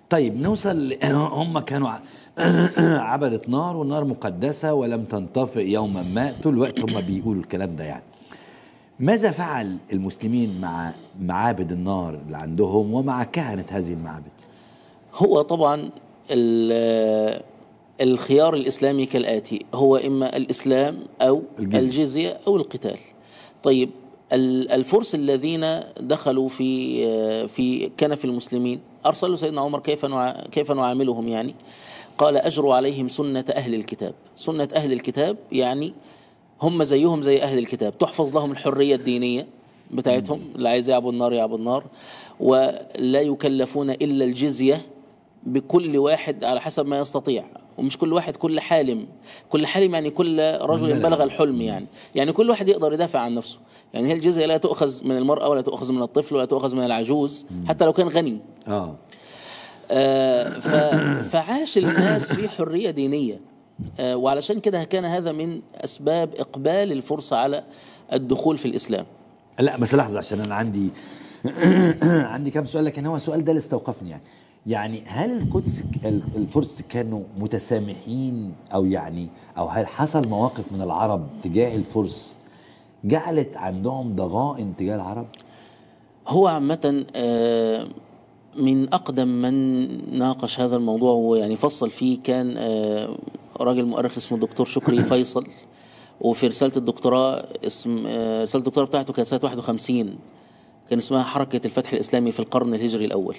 طيب نوصل ل- هم كانوا ع- عبدة نار والنار مقدسة ولم تنطفئ يوما ما طول الوقت هم بيقولوا الكلام ده يعني ماذا فعل المسلمين مع معابد النار اللي عندهم ومع كهنة هذه المعابد هو طبعا ال- الخيار الإسلامي كالآتي هو إما الإسلام أو الجزية. الجزية, الجزية أو القتال طيب ال- الفرس الذين دخلوا في في كنف المسلمين أرسلوا سيدنا عمر كيف نع- كيف نعاملهم يعني قال أجروا عليهم سنة أهل الكتاب سنة أهل الكتاب يعني هم زيهم زي أهل الكتاب تحفظ لهم الحرية الدينية بتاعتهم اللي عايز يعبد النار يعبد النار ولا يكلفون إلا الجزية بكل واحد على حسب ما يستطيع ومش كل واحد كل حالم كل حالم يعني كل رجل بلغ. بلغ الحلم يعني يعني كل واحد يقدر يدافع عن نفسه يعني هي الجزية لا تؤخذ من المرأة ولا تؤخذ من الطفل ولا تؤخذ من العجوز حتى لو كان غني اه آه، ف- فعاش الناس في حرية دينية آه، وعلشان كده كان هذا من أسباب إقبال الفرس على الدخول في الإسلام لا بس لحظة عشان أنا عندي عندي كام سؤال لكن هو السؤال ده اللي استوقفني يعني يعني هل القدس ال- الفرس كانوا متسامحين أو يعني أو هل حصل مواقف من العرب تجاه الفرس جعلت عندهم ضغائن تجاه العرب؟ هو عامة آه، من أقدم من ناقش هذا الموضوع ويعني فصل فيه كان آه، راجل مؤرخ اسمه الدكتور شكري فيصل وفي رسالة الدكتوراه اسم آه، رسالة الدكتوراه بتاعته كانت سنة 51 كان اسمها حركة الفتح الإسلامي في القرن الهجري الأول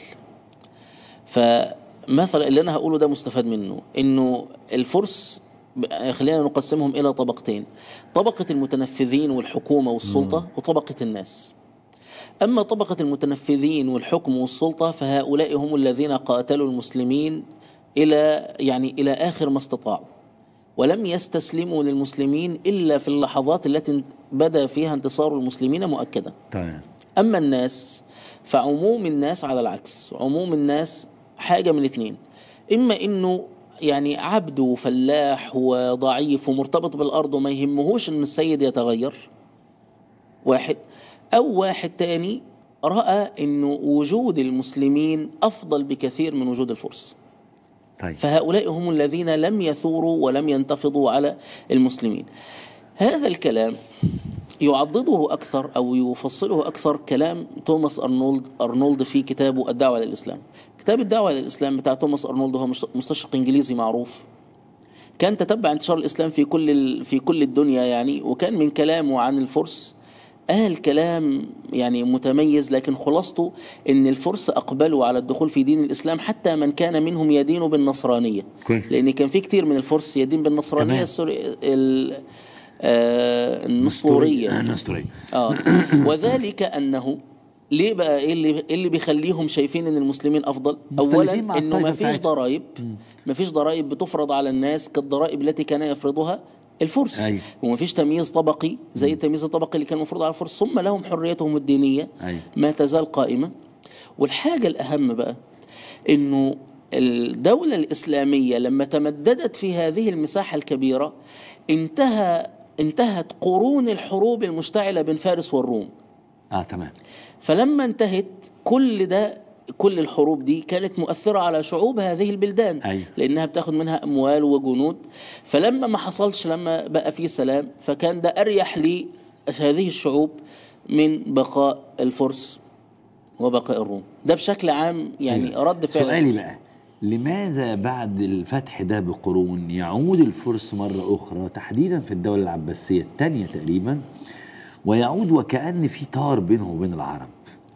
فمثلا اللي أنا هقوله ده مستفاد منه إنه الفرس ب- خلينا نقسمهم إلى طبقتين طبقة المتنفذين والحكومة والسلطة وطبقة الناس أما طبقة المتنفذين والحكم والسلطة فهؤلاء هم الذين قاتلوا المسلمين إلى يعني إلى آخر ما استطاعوا ولم يستسلموا للمسلمين إلا في اللحظات التي بدا فيها انتصار المسلمين مؤكدا تمام أما الناس فعموم الناس على العكس عموم الناس حاجة من اتنين إما إنه يعني عبد وفلاح وضعيف ومرتبط بالأرض وما يهمهوش إن السيد يتغير واحد أو واحد تاني رأى إنه وجود المسلمين أفضل بكثير من وجود الفرس طيب فهؤلاء هم الذين لم يثوروا ولم ينتفضوا على المسلمين هذا الكلام يعضده أكثر أو يفصله أكثر كلام توماس أرنولد أرنولد في كتابه الدعوة للإسلام كتاب الدعوة للإسلام بتاع توماس أرنولد هو مش- مستشرق إنجليزي معروف كان تتبع انتشار الإسلام في كل ال- في كل الدنيا يعني وكان من كلامه عن الفرس قال كلام يعني متميز لكن خلاصته ان الفرس اقبلوا على الدخول في دين الاسلام حتى من كان منهم يدين بالنصرانيه كويس. لان كان في كتير من الفرس يدين بالنصرانيه تمام. السوري ال- آه، النسطوريه النسطورية اه وذلك انه ليه بقى ايه اللي إيه اللي بيخليهم شايفين ان المسلمين افضل مختلفين اولا مع انه الطائفة ما فيش بتاعتهم. ضرائب ما فيش ضرائب بتفرض على الناس كالضرائب التي كان يفرضها الفرس أيوة. وما فيش تمييز طبقي زي التمييز الطبقي اللي كان المفروض على الفرس ثم لهم حريتهم الدينيه أيوة. ما تزال قائمه والحاجه الاهم بقى انه الدوله الاسلاميه لما تمددت في هذه المساحه الكبيره انتهى انتهت قرون الحروب المشتعله بين فارس والروم اه تمام فلما انتهت كل ده كل الحروب دي كانت مؤثرة على شعوب هذه البلدان أيوة. لأنها بتاخد منها أموال وجنود فلما ما حصلش لما بقى في سلام فكان ده أريح لهذه الشعوب من بقاء الفرس وبقاء الروم ده بشكل عام يعني أيوة. رد فعل سؤالي الفرس. بقى لماذا بعد الفتح ده بقرون يعود الفرس مرة أخرى تحديدا في الدولة العباسية الثانية تقريبا ويعود وكأن في طار بينه وبين العرب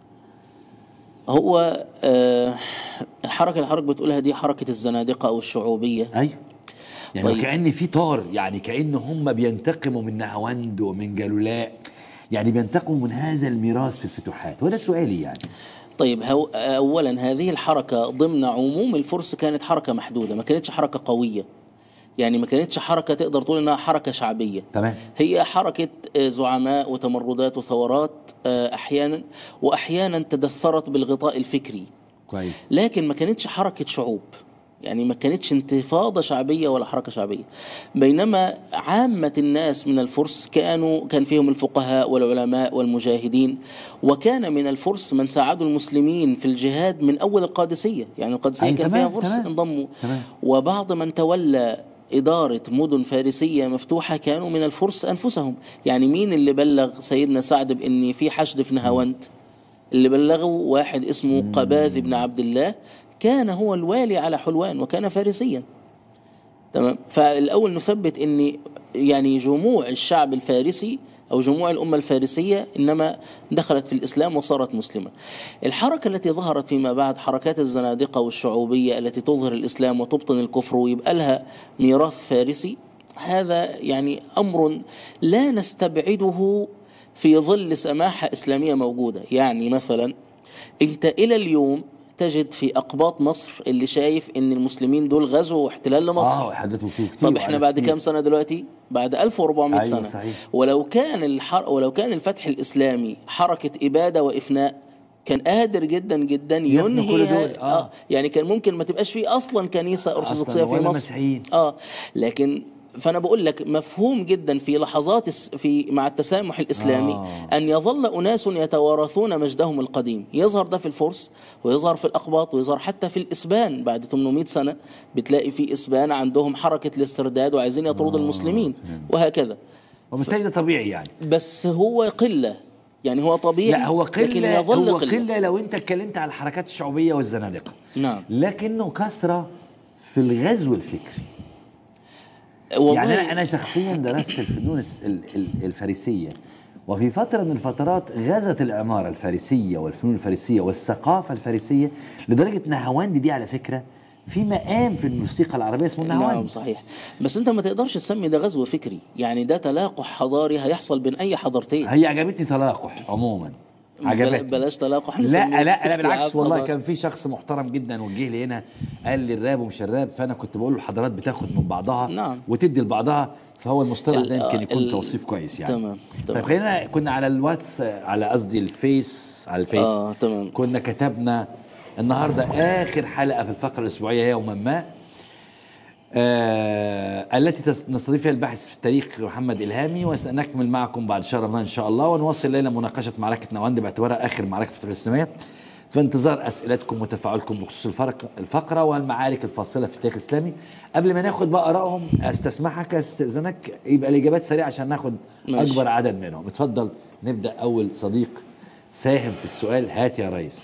هو آه الحركة اللي حضرتك بتقولها دي حركة الزنادقة أو الشعوبية أيوة يعني طيب. وكأن في طار يعني كأن هم بينتقموا من نهاوند ومن جلولاء يعني بينتقموا من هذا الميراث في الفتوحات وده سؤالي يعني طيب هو اولا هذه الحركه ضمن عموم الفرس كانت حركه محدوده ما كانتش حركه قويه يعني ما كانتش حركه تقدر تقول انها حركه شعبيه تمام هي حركه آه، زعماء وتمردات وثورات آه، احيانا واحيانا تدثرت بالغطاء الفكري كويس لكن ما كانتش حركه شعوب يعني ما كانتش انتفاضة شعبية ولا حركة شعبية بينما عامة الناس من الفرس كانوا كان فيهم الفقهاء والعلماء والمجاهدين وكان من الفرس من ساعدوا المسلمين في الجهاد من أول القادسية يعني القادسية أي كان تمام، فيها فرس تمام. انضموا تمام. وبعض من تولى إدارة مدن فارسية مفتوحة كانوا من الفرس أنفسهم يعني مين اللي بلغ سيدنا سعد بأن في حشد في نهاوند اللي بلغه واحد اسمه قباذ بن عبد الله كان هو الوالي على حلوان وكان فارسيا تمام فالاول نثبت ان يعني جموع الشعب الفارسي او جموع الامه الفارسيه انما دخلت في الاسلام وصارت مسلمه. الحركه التي ظهرت فيما بعد حركات الزنادقه والشعوبيه التي تظهر الاسلام وتبطن الكفر ويبقى لها ميراث فارسي هذا يعني امر لا نستبعده في ظل سماحه اسلاميه موجوده، يعني مثلا انت الى اليوم تجد في اقباط مصر اللي شايف ان المسلمين دول غزو واحتلال لمصر اه حدثوا فيه كتير طب احنا وعرف بعد كتير. كام سنه دلوقتي بعد 1400 أيوة سنه صحيح. ولو كان الحر... ولو كان الفتح الاسلامي حركه اباده وافناء كان قادر جدا جدا يفنوا كل ينهي دول، آه. يعني كان ممكن ما تبقاش فيه اصلا كنيسه ارثوذكسيه في ولا مصر مسيحيين. اه لكن فانا بقول لك مفهوم جدا في لحظات الس- في مع التسامح الاسلامي آه. ان يظل اناس يتوارثون مجدهم القديم يظهر ده في الفرس ويظهر في الاقباط ويظهر حتى في الاسبان بعد 800 سنه بتلاقي في اسبان عندهم حركه الاسترداد وعايزين يطردوا المسلمين وهكذا وبالتالي ده طبيعي يعني بس هو قله يعني هو طبيعي لا هو لكن قله يظل هو قله قله لو انت اتكلمت على الحركات الشعوبيه والزنادقه نعم لكنه كثره في الغزو الفكري والله يعني انا انا شخصيا درست الفنون الس- ال- ال- الفارسيه وفي فتره من الفترات غزت العماره الفارسيه والفنون الفارسيه والثقافه الفارسيه لدرجه نهاوند دي على فكره في مقام في الموسيقى العربيه اسمه نعم نهاوند صحيح بس انت ما تقدرش تسمي ده غزو فكري يعني ده تلاقح حضاري هيحصل بين اي حضارتين هي عجبتني تلاقح عموما بلا- عجبتني بلاش تلاقح لا نسميه لا لا استيعاب بالعكس والله حضاري. كان في شخص محترم جدا وجه لي هنا قال لي الراب ومش الراب فانا كنت بقول له الحضارات بتاخد من بعضها نعم. وتدي لبعضها فهو المصطلح ال- ده يمكن آه، يكون ال- توصيف كويس يعني تمام، طيب تمام. خلينا كنا على الواتس على قصدي الفيس على الفيس اه تمام كنا كتبنا النهارده اخر حلقه في الفقره الاسبوعيه يوما ما آه التي تس- نستضيف فيها الباحث في التاريخ محمد الهامي وسنكمل معكم بعد شهر رمضان ان شاء الله ونواصل ليله مناقشه معركه نواند باعتبارها اخر معركه في التاريخ الاسلاميه في انتظار اسئلتكم وتفاعلكم بخصوص الفرق الفقره والمعارك الفاصله في التاريخ الاسلامي قبل ما ناخد بقى ارائهم استسمحك استاذنك يبقى الاجابات سريعه عشان ناخد ماشي. اكبر عدد منهم اتفضل نبدا اول صديق ساهم في السؤال هات يا ريس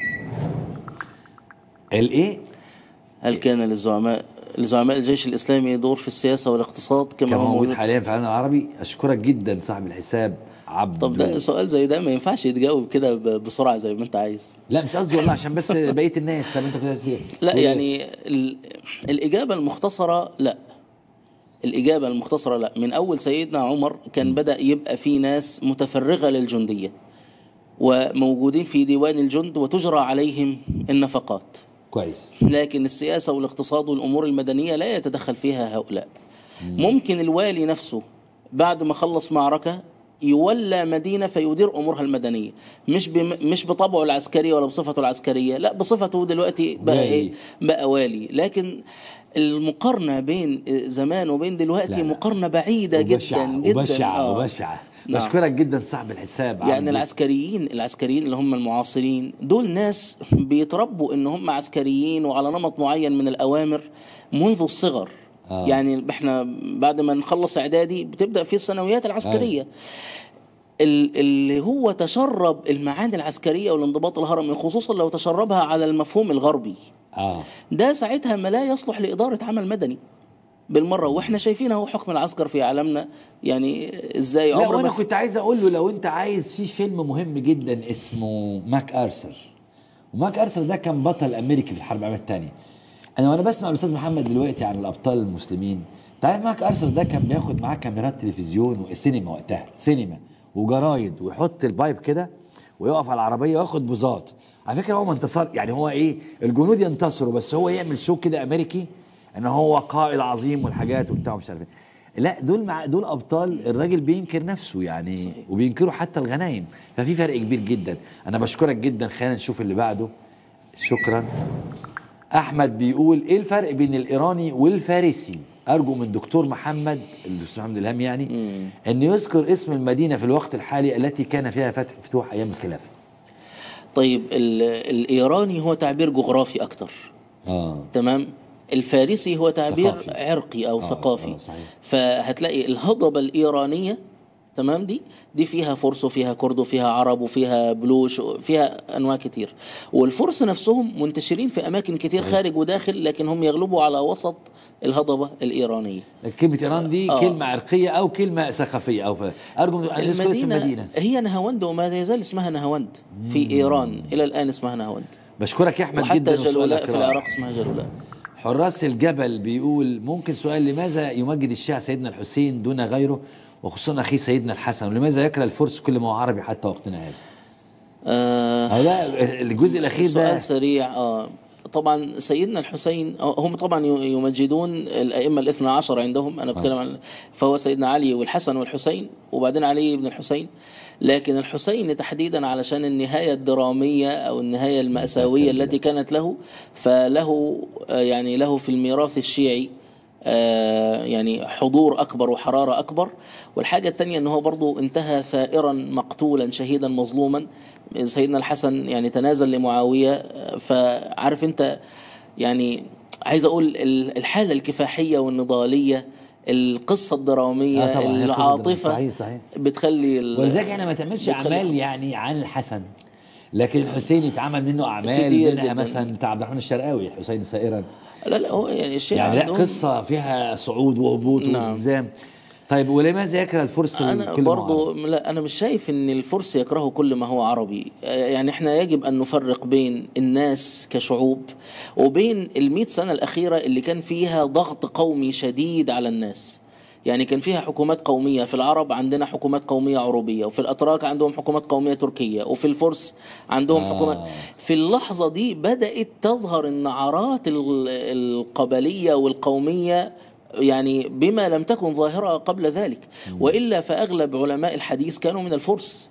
الايه هل كان للزعماء لزعماء الجيش الاسلامي دور في السياسه والاقتصاد كما, كما هو موجود موجود حاليا في العالم العربي اشكرك جدا صاحب الحساب عبد طب ده سؤال زي ده ما ينفعش يتجاوب كده ب- بسرعه زي ما انت عايز لا مش قصدي والله عشان بس بقيه الناس طب انت كده لا يعني ال... الإجابة المختصرة لا الإجابة المختصرة لا من أول سيدنا عمر كان بدأ يبقى في ناس متفرغة للجندية وموجودين في ديوان الجند وتجرى عليهم النفقات كويس لكن السياسة والاقتصاد والأمور المدنية لا يتدخل فيها هؤلاء ممكن الوالي نفسه بعد ما خلص معركة يولى مدينة فيدير أمورها المدنية مش بم... مش بطبعه العسكري ولا بصفته العسكرية لا بصفته دلوقتي بقى والي. إيه بقى والي لكن المقارنة بين زمان وبين دلوقتي لا، لا. مقارنة بعيدة وبشعة جدا جدا وبشعة آه. وبشعة نعم. بشكرك جدا صاحب الحساب يعني عبد. العسكريين العسكريين اللي هم المعاصرين دول ناس بيتربوا ان هم عسكريين وعلى نمط معين من الاوامر منذ الصغر آه. آه. يعني احنا بعد ما نخلص اعدادي بتبدا في الثانويات العسكريه ال- اللي هو تشرب المعاني العسكريه والانضباط الهرمي خصوصا لو تشربها على المفهوم الغربي اه ده ساعتها ما لا يصلح لاداره عمل مدني بالمره واحنا شايفين اهو حكم العسكر في عالمنا يعني ازاي لا عمره وانا ما كنت عايز اقول له لو انت عايز في فيلم مهم جدا اسمه ماك ارثر وماك ارثر ده كان بطل امريكي في الحرب العالميه الثانيه انا وانا بسمع الاستاذ محمد دلوقتي عن الابطال المسلمين تعرف ماك ارثر ده كان بياخد معاه كاميرات تلفزيون وسينما وقتها سينما وجرايد ويحط البايب كده ويقف على العربيه وياخد بوزات على فكره هو ما انتصر يعني هو ايه الجنود ينتصروا بس هو يعمل شو كده امريكي ان هو قائد عظيم والحاجات وبتاع ومش عارف ايه لا دول مع دول ابطال الراجل بينكر نفسه يعني صحيح. وبينكروا حتى الغنايم ففي فرق كبير جدا انا بشكرك جدا خلينا نشوف اللي بعده شكرا احمد بيقول ايه الفرق بين الايراني والفارسي ارجو من دكتور محمد الدكتور محمد الهام يعني ان يذكر اسم المدينه في الوقت الحالي التي كان فيها فتح فتوح ايام الخلافه طيب ال- الايراني هو تعبير جغرافي اكتر اه تمام الفارسي هو تعبير ثقافي. عرقي او آه، ثقافي آه، صحيح. فهتلاقي الهضبه الايرانيه تمام دي دي فيها فرس وفيها كرد وفيها عرب وفيها بلوش وفيها انواع كتير والفرس نفسهم منتشرين في اماكن كتير خارج وداخل لكن هم يغلبوا على وسط الهضبه الايرانيه كلمه ايران دي آه. كلمه عرقيه او كلمه ثقافيه او ف... ارجو من ان يذكر اسم المدينه هي نهاوند وما يزال اسمها نهاوند في ايران الى الان اسمها نهاوند بشكرك يا احمد وحتى جدا جلولاء وسؤالك في رائع. العراق اسمها جلولاء حراس الجبل بيقول ممكن سؤال لماذا يمجد الشيعة سيدنا الحسين دون غيره وخصوصا اخيه سيدنا الحسن ولماذا يكره الفرس كل ما هو عربي حتى وقتنا هذا آه أو لا الجزء الاخير ده سؤال سريع اه طبعا سيدنا الحسين آه، هم طبعا ي- يمجدون الائمه الاثنى عشر عندهم انا بتكلم عن فهو سيدنا علي والحسن والحسين وبعدين علي بن الحسين لكن الحسين تحديدا علشان النهايه الدراميه او النهايه الماساويه التي كانت له فله آه، يعني له في الميراث الشيعي آه، يعني حضور اكبر وحراره اكبر والحاجه الثانيه ان هو برضه انتهى ثائرا مقتولا شهيدا مظلوما سيدنا الحسن يعني تنازل لمعاويه آه، فعارف انت يعني عايز اقول ال- الحاله الكفاحيه والنضاليه القصه الدراميه آه طبعاً، هي قصة درامية. العاطفه صحيح، صحيح. بتخلي ال- ولذلك احنا ما تعملش بتخلي- اعمال يعني عن الحسن لكن الحسين يتعمل منه اعمال كتير منها جداً. مثلا بتاع عبد الرحمن الشرقاوي الحسين سائرا لا لا هو يعني الشيء يعني لا عندهم- قصه فيها صعود وهبوط نعم. والتزام طيب ولماذا يكره الفرس انا كل ما هو برضو عربي؟ لا انا مش شايف ان الفرس يكرهوا كل ما هو عربي آه، يعني احنا يجب ان نفرق بين الناس كشعوب وبين المئة سنة الاخيرة اللي كان فيها ضغط قومي شديد على الناس يعني كان فيها حكومات قومية في العرب عندنا حكومات قومية عربية وفي الأتراك عندهم حكومات قومية تركية وفي الفرس عندهم آه. آه. حكومات في اللحظة دي بدأت تظهر النعرات ال- القبلية والقومية يعني بما لم تكن ظاهرة قبل ذلك وإلا فأغلب علماء الحديث كانوا من الفرس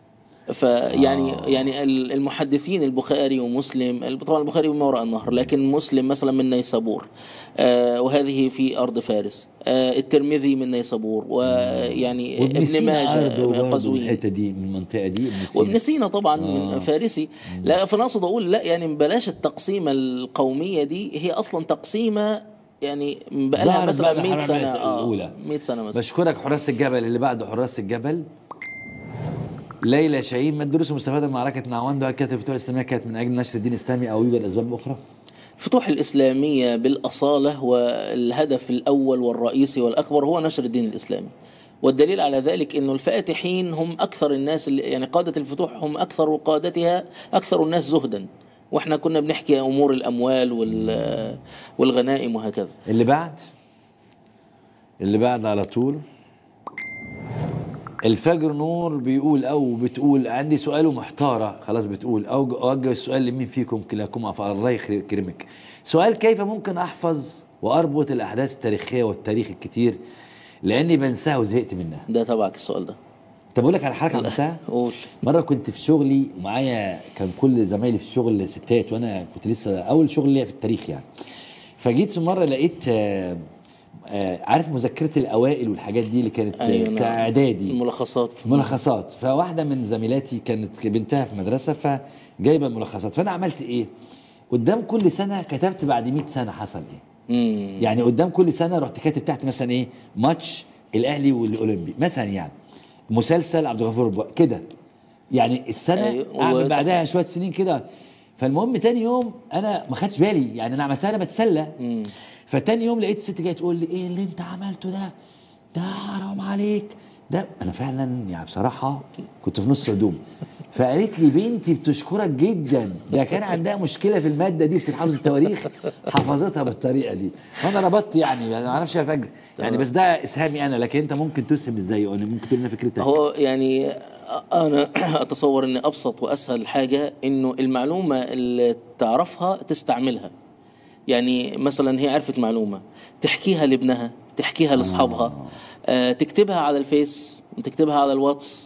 فيعني آه. يعني ال- المحدثين البخاري ومسلم طبعا البخاري من وراء النهر لكن مسلم مثلا من نيسابور آه وهذه في ارض فارس آه الترمذي من نيسابور ويعني وابن ابن سينا ماجه برضه برضه من قزوين الحته دي من المنطقه دي ابن سينا وابن سينا طبعا آه. آه. فارسي لا فانا اقصد اقول لا يعني بلاش التقسيمه القوميه دي هي اصلا تقسيمه يعني بقى لها ظهرت مثلا بعد 100 سنه الحرامات اه الأولى. 100 سنه مثلا بشكرك حراس الجبل اللي بعده حراس الجبل ليلى شاهين ما الدروس المستفاده من معركه نعوان هل كانت الفتوى الاسلاميه كانت من اجل نشر الدين الاسلامي او يوجد اسباب اخرى؟ الفتوح الإسلامية بالأصالة والهدف الأول والرئيسي والأكبر هو نشر الدين الإسلامي والدليل على ذلك أنه الفاتحين هم أكثر الناس اللي يعني قادة الفتوح هم أكثر قادتها أكثر الناس زهدا واحنا كنا بنحكي أمور الأموال وال- والغنائم وهكذا اللي بعد اللي بعد على طول الفجر نور بيقول او بتقول عندي سؤال ومحتاره خلاص بتقول او اوجه السؤال لمين فيكم كلاكم فالله يكرمك سؤال كيف ممكن احفظ واربط الاحداث التاريخيه والتاريخ الكتير لاني بنساها وزهقت منها ده تبعك السؤال ده طب اقول لك على حركه عملتها قول مره كنت في شغلي ومعايا كان كل زمايلي في الشغل ستات وانا كنت لسه اول شغل ليا في التاريخ يعني فجيت في مره لقيت آه، آه، عارف مذكره الاوائل والحاجات دي اللي كانت أيوة أيوة نعم. بتاع اعدادي الملخصات ملخصات فواحده من زميلاتي كانت بنتها في مدرسه فجايبه الملخصات فانا عملت ايه قدام كل سنه كتبت بعد 100 سنه حصل ايه مم. يعني قدام كل سنه رحت كاتب تحت مثلا ايه ماتش الاهلي والاولمبي مثلا يعني مسلسل عبد الغفور البرع كده يعني السنه أيوة، أيوة اعمل و- بعدها شويه سنين كده فالمهم تاني يوم انا ما خدتش بالي يعني انا عملتها انا بتسلى مم. فتاني يوم لقيت الست جايه تقول لي ايه اللي انت عملته ده ده حرام عليك ده انا فعلا يعني بصراحه كنت في نص هدوم فقالت لي بنتي بتشكرك جدا ده كان عندها مشكله في الماده دي في حفظ التواريخ حفظتها بالطريقه دي وانا ربطت يعني انا ما اعرفش يا فجر يعني بس ده اسهامي انا لكن انت ممكن تسهم ازاي يعني ممكن تقول لنا فكرتك هو يعني انا اتصور ان ابسط واسهل حاجه انه المعلومه اللي تعرفها تستعملها يعني مثلا هي عرفت معلومه تحكيها لابنها تحكيها لاصحابها آه. تكتبها على الفيس تكتبها على الواتس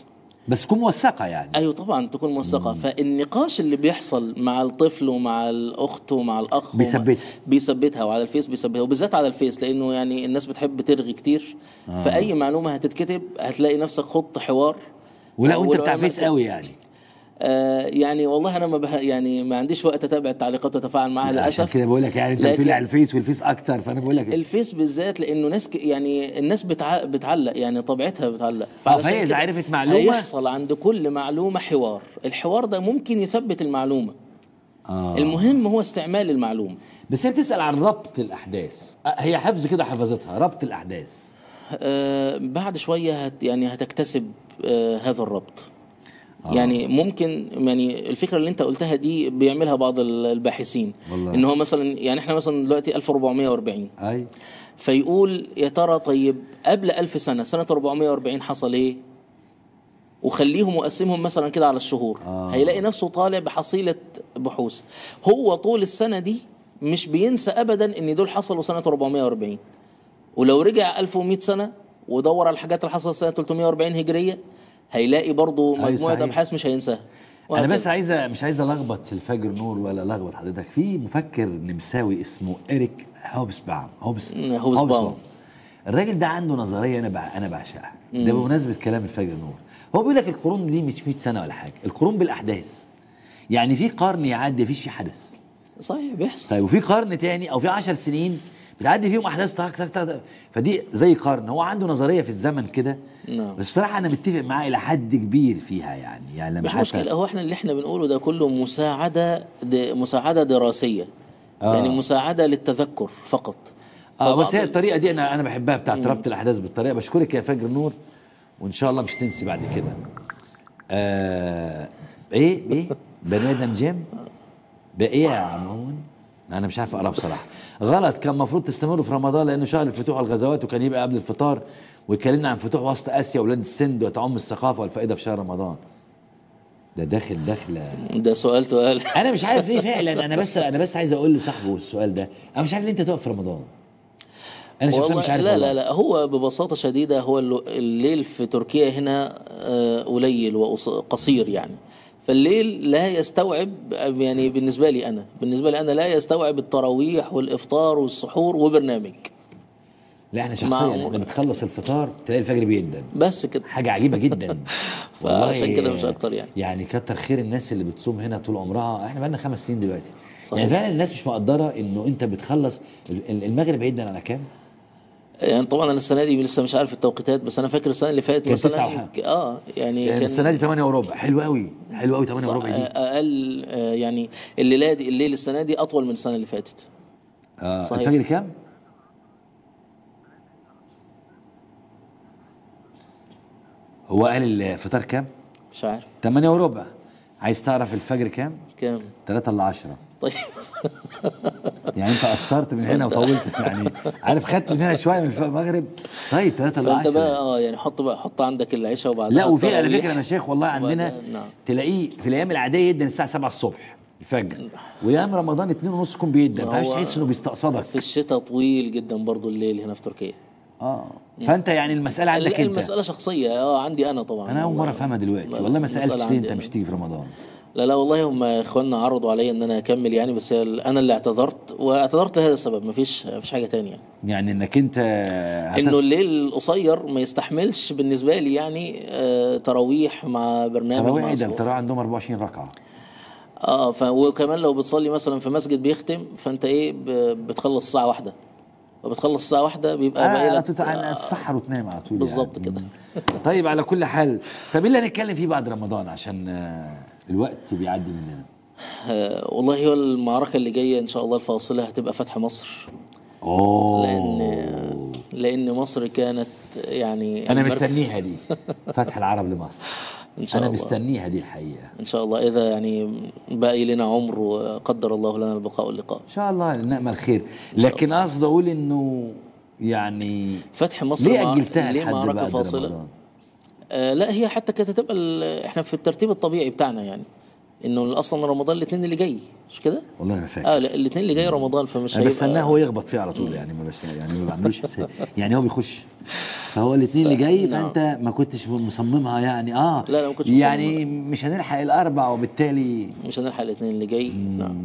بس تكون موثقه يعني ايوه طبعا تكون موثقه فالنقاش اللي بيحصل مع الطفل ومع الاخت ومع الاخ ومع- بيثبتها. بيثبتها وعلى الفيس بيثبتها وبالذات على الفيس لانه يعني الناس بتحب ترغي كتير آه. فاي معلومه هتتكتب هتلاقي نفسك خط حوار ولا وانت بتاع والعلماء فيس قوي يعني آه يعني والله انا ما بح يعني ما عنديش وقت اتابع التعليقات واتفاعل معاها عشان للاسف كده بقول لك يعني انت بتقول لي لكن- على الفيس والفيس اكتر فانا بقول لك الفيس بالذات لانه ناس ك- يعني الناس بتع... بتعلق يعني طبيعتها بتعلق اه فعلشان فهي اذا كده عرفت معلومه هيحصل عند كل معلومه حوار الحوار ده ممكن يثبت المعلومه آه. المهم هو استعمال المعلومه بس هي بتسال عن ربط الاحداث آه، هي حفظ كده حفظتها ربط الاحداث آه بعد شويه هت يعني هتكتسب آه هذا الربط آه. يعني ممكن يعني الفكره اللي انت قلتها دي بيعملها بعض ال- الباحثين والله. ان هو مثلا يعني احنا مثلا دلوقتي 1440 اي فيقول يا ترى طيب قبل ألف سنة سنة 440 حصل إيه وخليهم وقسمهم مثلا كده على الشهور آه. هيلاقي نفسه طالع بحصيلة بحوث هو طول السنة دي مش بينسى أبدا إن دول حصلوا سنة 440 ولو رجع 1100 سنة ودور على الحاجات اللي حصلت سنة 340 هجرية هيلاقي برضه أيوة مجموعة صحيح. أبحاث مش هينساها انا وهكذا. بس عايزه مش عايز الخبط في الفجر نور ولا لخبط حضرتك في مفكر نمساوي اسمه اريك هوبسباوم هوبس هوبسباوم. الراجل ده عنده نظريه انا بع... انا بعشقها ده بمناسبه كلام الفجر نور هو بيقول لك القرون دي مش 100 سنه ولا حاجه القرون بالاحداث يعني في قرن يعدي مفيش فيه حدث صحيح بيحصل طيب وفي قرن تاني او في 10 سنين بتعدي فيهم احداث تك تك تك فدي زي قرن هو عنده نظريه في الزمن كده نعم بس بصراحه انا متفق معاه الى حد كبير فيها يعني يعني لما مش حتى- مشكلة هو احنا اللي احنا بنقوله ده كله مساعدة د- مساعدة دراسية آه. يعني مساعدة للتذكر فقط اه فبعض بس هي ال- الطريقه دي انا انا بحبها بتاعت ربط الاحداث بالطريقه بشكرك يا فجر نور وان شاء الله مش تنسي بعد كده آه ايه ايه بني ادم جيم بايه يا عمون انا مش عارف اقرا بصراحه غلط كان المفروض تستمروا في رمضان لانه شهر الفتوح والغزوات وكان يبقى قبل الفطار واتكلمنا عن فتوح وسط اسيا وبلاد السند وتعم الثقافه والفائده في شهر رمضان ده داخل داخله ده سؤال تقال انا مش عارف ليه فعلا انا بس انا بس عايز اقول لصاحبه السؤال ده انا مش عارف ليه انت تقف في رمضان انا شخصيا والله مش عارف لا والله. لا لا هو ببساطة شديدة هو الل- الليل في تركيا هنا آه، قليل وقصير يعني فالليل لا يستوعب يعني بالنسبة لي أنا بالنسبة لي أنا لا يستوعب التراويح والإفطار والسحور وبرنامج لا احنا مع شخصيا أمور. احنا بتخلص الفطار تلاقي الفجر بيدن بس كده حاجه عجيبه جدا فعشان كده مش أكتر يعني. يعني كتر خير الناس اللي بتصوم هنا طول عمرها احنا بقالنا خمس سنين دلوقتي صحيح. يعني فعلا الناس مش مقدره انه انت بتخلص ال- ال- المغرب هيدن على كام؟ يعني طبعا انا السنه دي لسه مش عارف التوقيتات بس انا فاكر السنه اللي فاتت كان تسعة مثلا وحاجة. ك- اه يعني, يعني كان السنه دي 8 وربع حلو قوي حلو قوي 8 وربع دي اقل آه يعني الليله دي الليل السنه دي اطول من السنه اللي فاتت آه صحيح. الفجر كام؟ هو قال الفطار كام؟ مش عارف 8 وربع عايز تعرف الفجر كام؟ كام 3 الا 10 طيب يعني انت قصرت من هنا وطولت يعني عارف خدت من هنا شويه من المغرب طيب 3 الا فانت بقى 10 اه يعني حط بقى حط عندك العشاء وبعدها لا وفي على التراويح. فكره يا شيخ والله عندنا وبعدها- نعم. تلاقيه في الايام العاديه يدن الساعه 7 الصبح الفجر وايام رمضان 2 ونص يكون بيدن ما فعايز هو- تحس انه بيستقصدك في الشتاء طويل جدا برضو الليل هنا في تركيا اه فانت يعني المساله عندك لا انت المساله شخصيه اه عندي انا طبعا انا اول مره والله. افهمها دلوقتي لا، والله ما المسألة سالتش ليه عندي انت أنا. مش تيجي في رمضان لا لا والله هم اخواننا عرضوا عليا ان انا اكمل يعني بس هي ال- انا اللي اعتذرت واعتذرت لهذا السبب مفيش مفيش حاجه تانية يعني انك انت هت- انه الليل القصير ما يستحملش بالنسبه لي يعني آه تراويح مع برنامج تراويح مع ايه ده صحور. التراويح عندهم 24 ركعه اه ف... وكمان لو بتصلي مثلا في مسجد بيختم فانت ايه ب... بتخلص الساعه واحدة فبتخلص الساعه واحدة بيبقى باقي آه لك تتع- تتسحر وتنام على طول بالظبط يعني. كده. طيب على كل حال طب ايه اللي هنتكلم فيه بعد رمضان عشان آه، الوقت بيعدي مننا آه والله هو المعركه اللي جايه ان شاء الله الفاصله هتبقى فتح مصر اوه لان لان مصر كانت يعني انا المركز- مستنيها دي فتح العرب لمصر ان شاء انا الله مستنيها دي الحقيقه ان شاء الله اذا يعني باقي لنا عمر وقدر الله لنا البقاء واللقاء ان شاء الله نامل خير لكن قصد اقول انه يعني فتح مصر ليه مع- اجلتها ليه لحد معركه بعد فاصله رمضان آه لا هي حتى كانت هتبقى ال- احنا في الترتيب الطبيعي بتاعنا يعني انه اصلا رمضان الاثنين اللي جاي مش كده؟ والله ما فاكر اه لا الاثنين اللي جاي رمضان فمش انا هيبقى- بستناه هو يخبط فيه على طول يعني ما بس يعني ما بعملوش حساب يعني هو بيخش فهو الاثنين اللي جاي نعم. فانت ما كنتش مصممها يعني اه لا، لا، ما كنتش يعني مش هنلحق الاربع وبالتالي مش هنلحق الاثنين اللي جاي نعم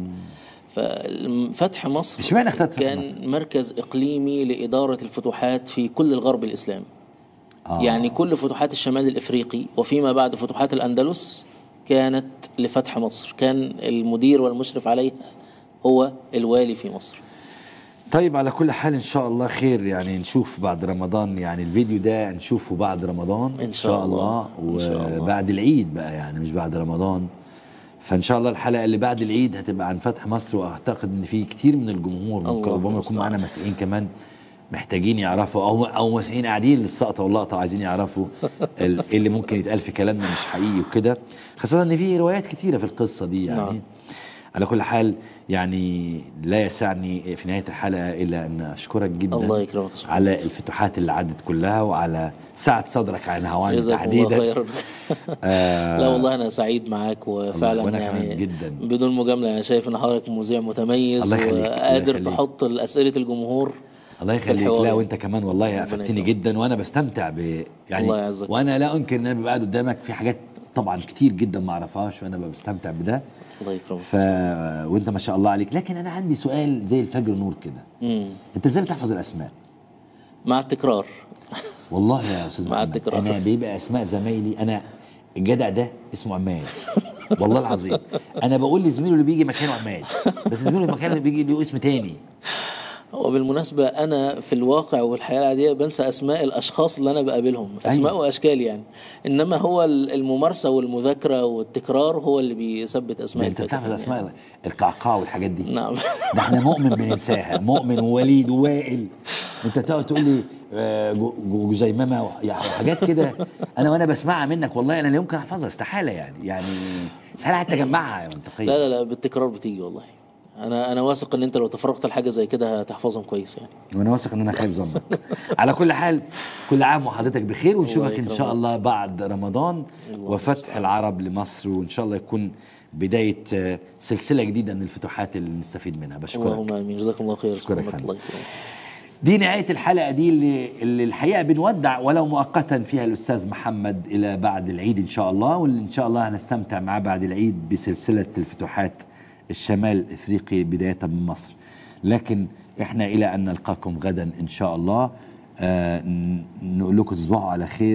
ففتح مصر اشمعنى اخترت فتح كان مركز اقليمي لاداره الفتوحات في كل الغرب الاسلامي آه. يعني كل فتوحات الشمال الافريقي وفيما بعد فتوحات الاندلس كانت لفتح مصر كان المدير والمشرف عليها هو الوالي في مصر طيب على كل حال ان شاء الله خير يعني نشوف بعد رمضان يعني الفيديو ده نشوفه بعد رمضان إن شاء الله. إن شاء الله. وبعد العيد بقى يعني مش بعد رمضان فان شاء الله الحلقه اللي بعد العيد هتبقى عن فتح مصر واعتقد ان في كتير من الجمهور الله ممكن ربما يكون المستعان. معانا مسيحيين كمان محتاجين يعرفوا او او مسيحيين قاعدين للسقطه واللقطه عايزين يعرفوا ال- إيه اللي ممكن يتقال في كلامنا مش حقيقي وكده خاصه ان في روايات كتيره في القصه دي يعني نعم. على كل حال يعني لا يسعني في نهايه الحلقه الا ان اشكرك جدا الله يكرمك سبحانه. على الفتوحات اللي عدت كلها وعلى سعه صدرك عن هوان جزاكم الله تحديدا خيرا آه لا والله انا سعيد معاك وفعلا وأنا كمان يعني جداً. بدون مجامله انا شايف ان حضرتك مذيع متميز الله يخليك، الله وقادر يخليك. تحط اسئله الجمهور الله يخليك الحوار. لا وانت كمان والله ربنا افدتني يكرمك. جدا وانا بستمتع ب يعني الله يعزك. وانا لا انكر ان انا ببقى قاعد قدامك في حاجات طبعا كتير جدا ما اعرفهاش وانا ببقى بستمتع بده الله يكرمك ف وانت ما شاء الله عليك لكن انا عندي سؤال زي الفجر نور كده مم. انت ازاي بتحفظ الاسماء مع التكرار والله يا استاذ مع محمد التكرار. انا بيبقى اسماء زمايلي انا الجدع ده اسمه عماد والله العظيم انا بقول لزميله اللي بيجي مكانه عماد بس زميله المكان اللي بيجي له اسم تاني وبالمناسبة أنا في الواقع والحياة العادية بنسى أسماء الأشخاص اللي أنا بقابلهم أسماء أيوة. وأشكال يعني إنما هو الممارسة والمذاكرة والتكرار هو اللي بيثبت أسماء ده انت بتحفظ الفاتحين اسماء القعقاع والحاجات دي يعني. نعم ده احنا مؤمن بننساها مؤمن ووليد ووائل انت تقعد تقول لي آه، جو- جو- جزيممه وح- يعني حاجات كده انا وانا بسمعها منك والله انا لا يمكن احفظها استحاله يعني يعني استحاله حتى اجمعها منطقيا لا لا لا بالتكرار بتيجي والله أنا أنا واثق إن أنت لو تفرغت لحاجة زي كده هتحفظهم كويس يعني وانا واثق ان انا خايف ظنك على كل حال كل عام وحضرتك بخير ونشوفك ان يكرمك. شاء الله بعد رمضان الله وفتح العرب لمصر وان شاء الله يكون بدايه آه، سلسله جديده من الفتوحات اللي نستفيد منها بشكرك اللهم آمين جزاكم الله خير أشكرك سبحانك فندم. الله يكرمك دي نهاية الحلقة دي اللي, اللي الحقيقة بنودع ولو مؤقتا فيها الأستاذ محمد إلى بعد العيد إن شاء الله واللي إن شاء الله هنستمتع معاه بعد العيد بسلسلة الفتوحات الشمال الإفريقي بداية من مصر لكن إحنا إلى أن نلقاكم غدا إن شاء الله آه ن- نقول لكم تصبحوا على خير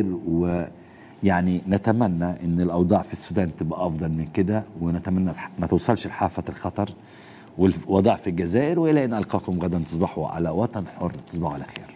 ويعني نتمنى أن الأوضاع في السودان تبقى أفضل من كده ونتمنى الح- ما توصلش لحافة الخطر والوضع في الجزائر والى ان القاكم غدا تصبحوا على وطن حر تصبحوا على خير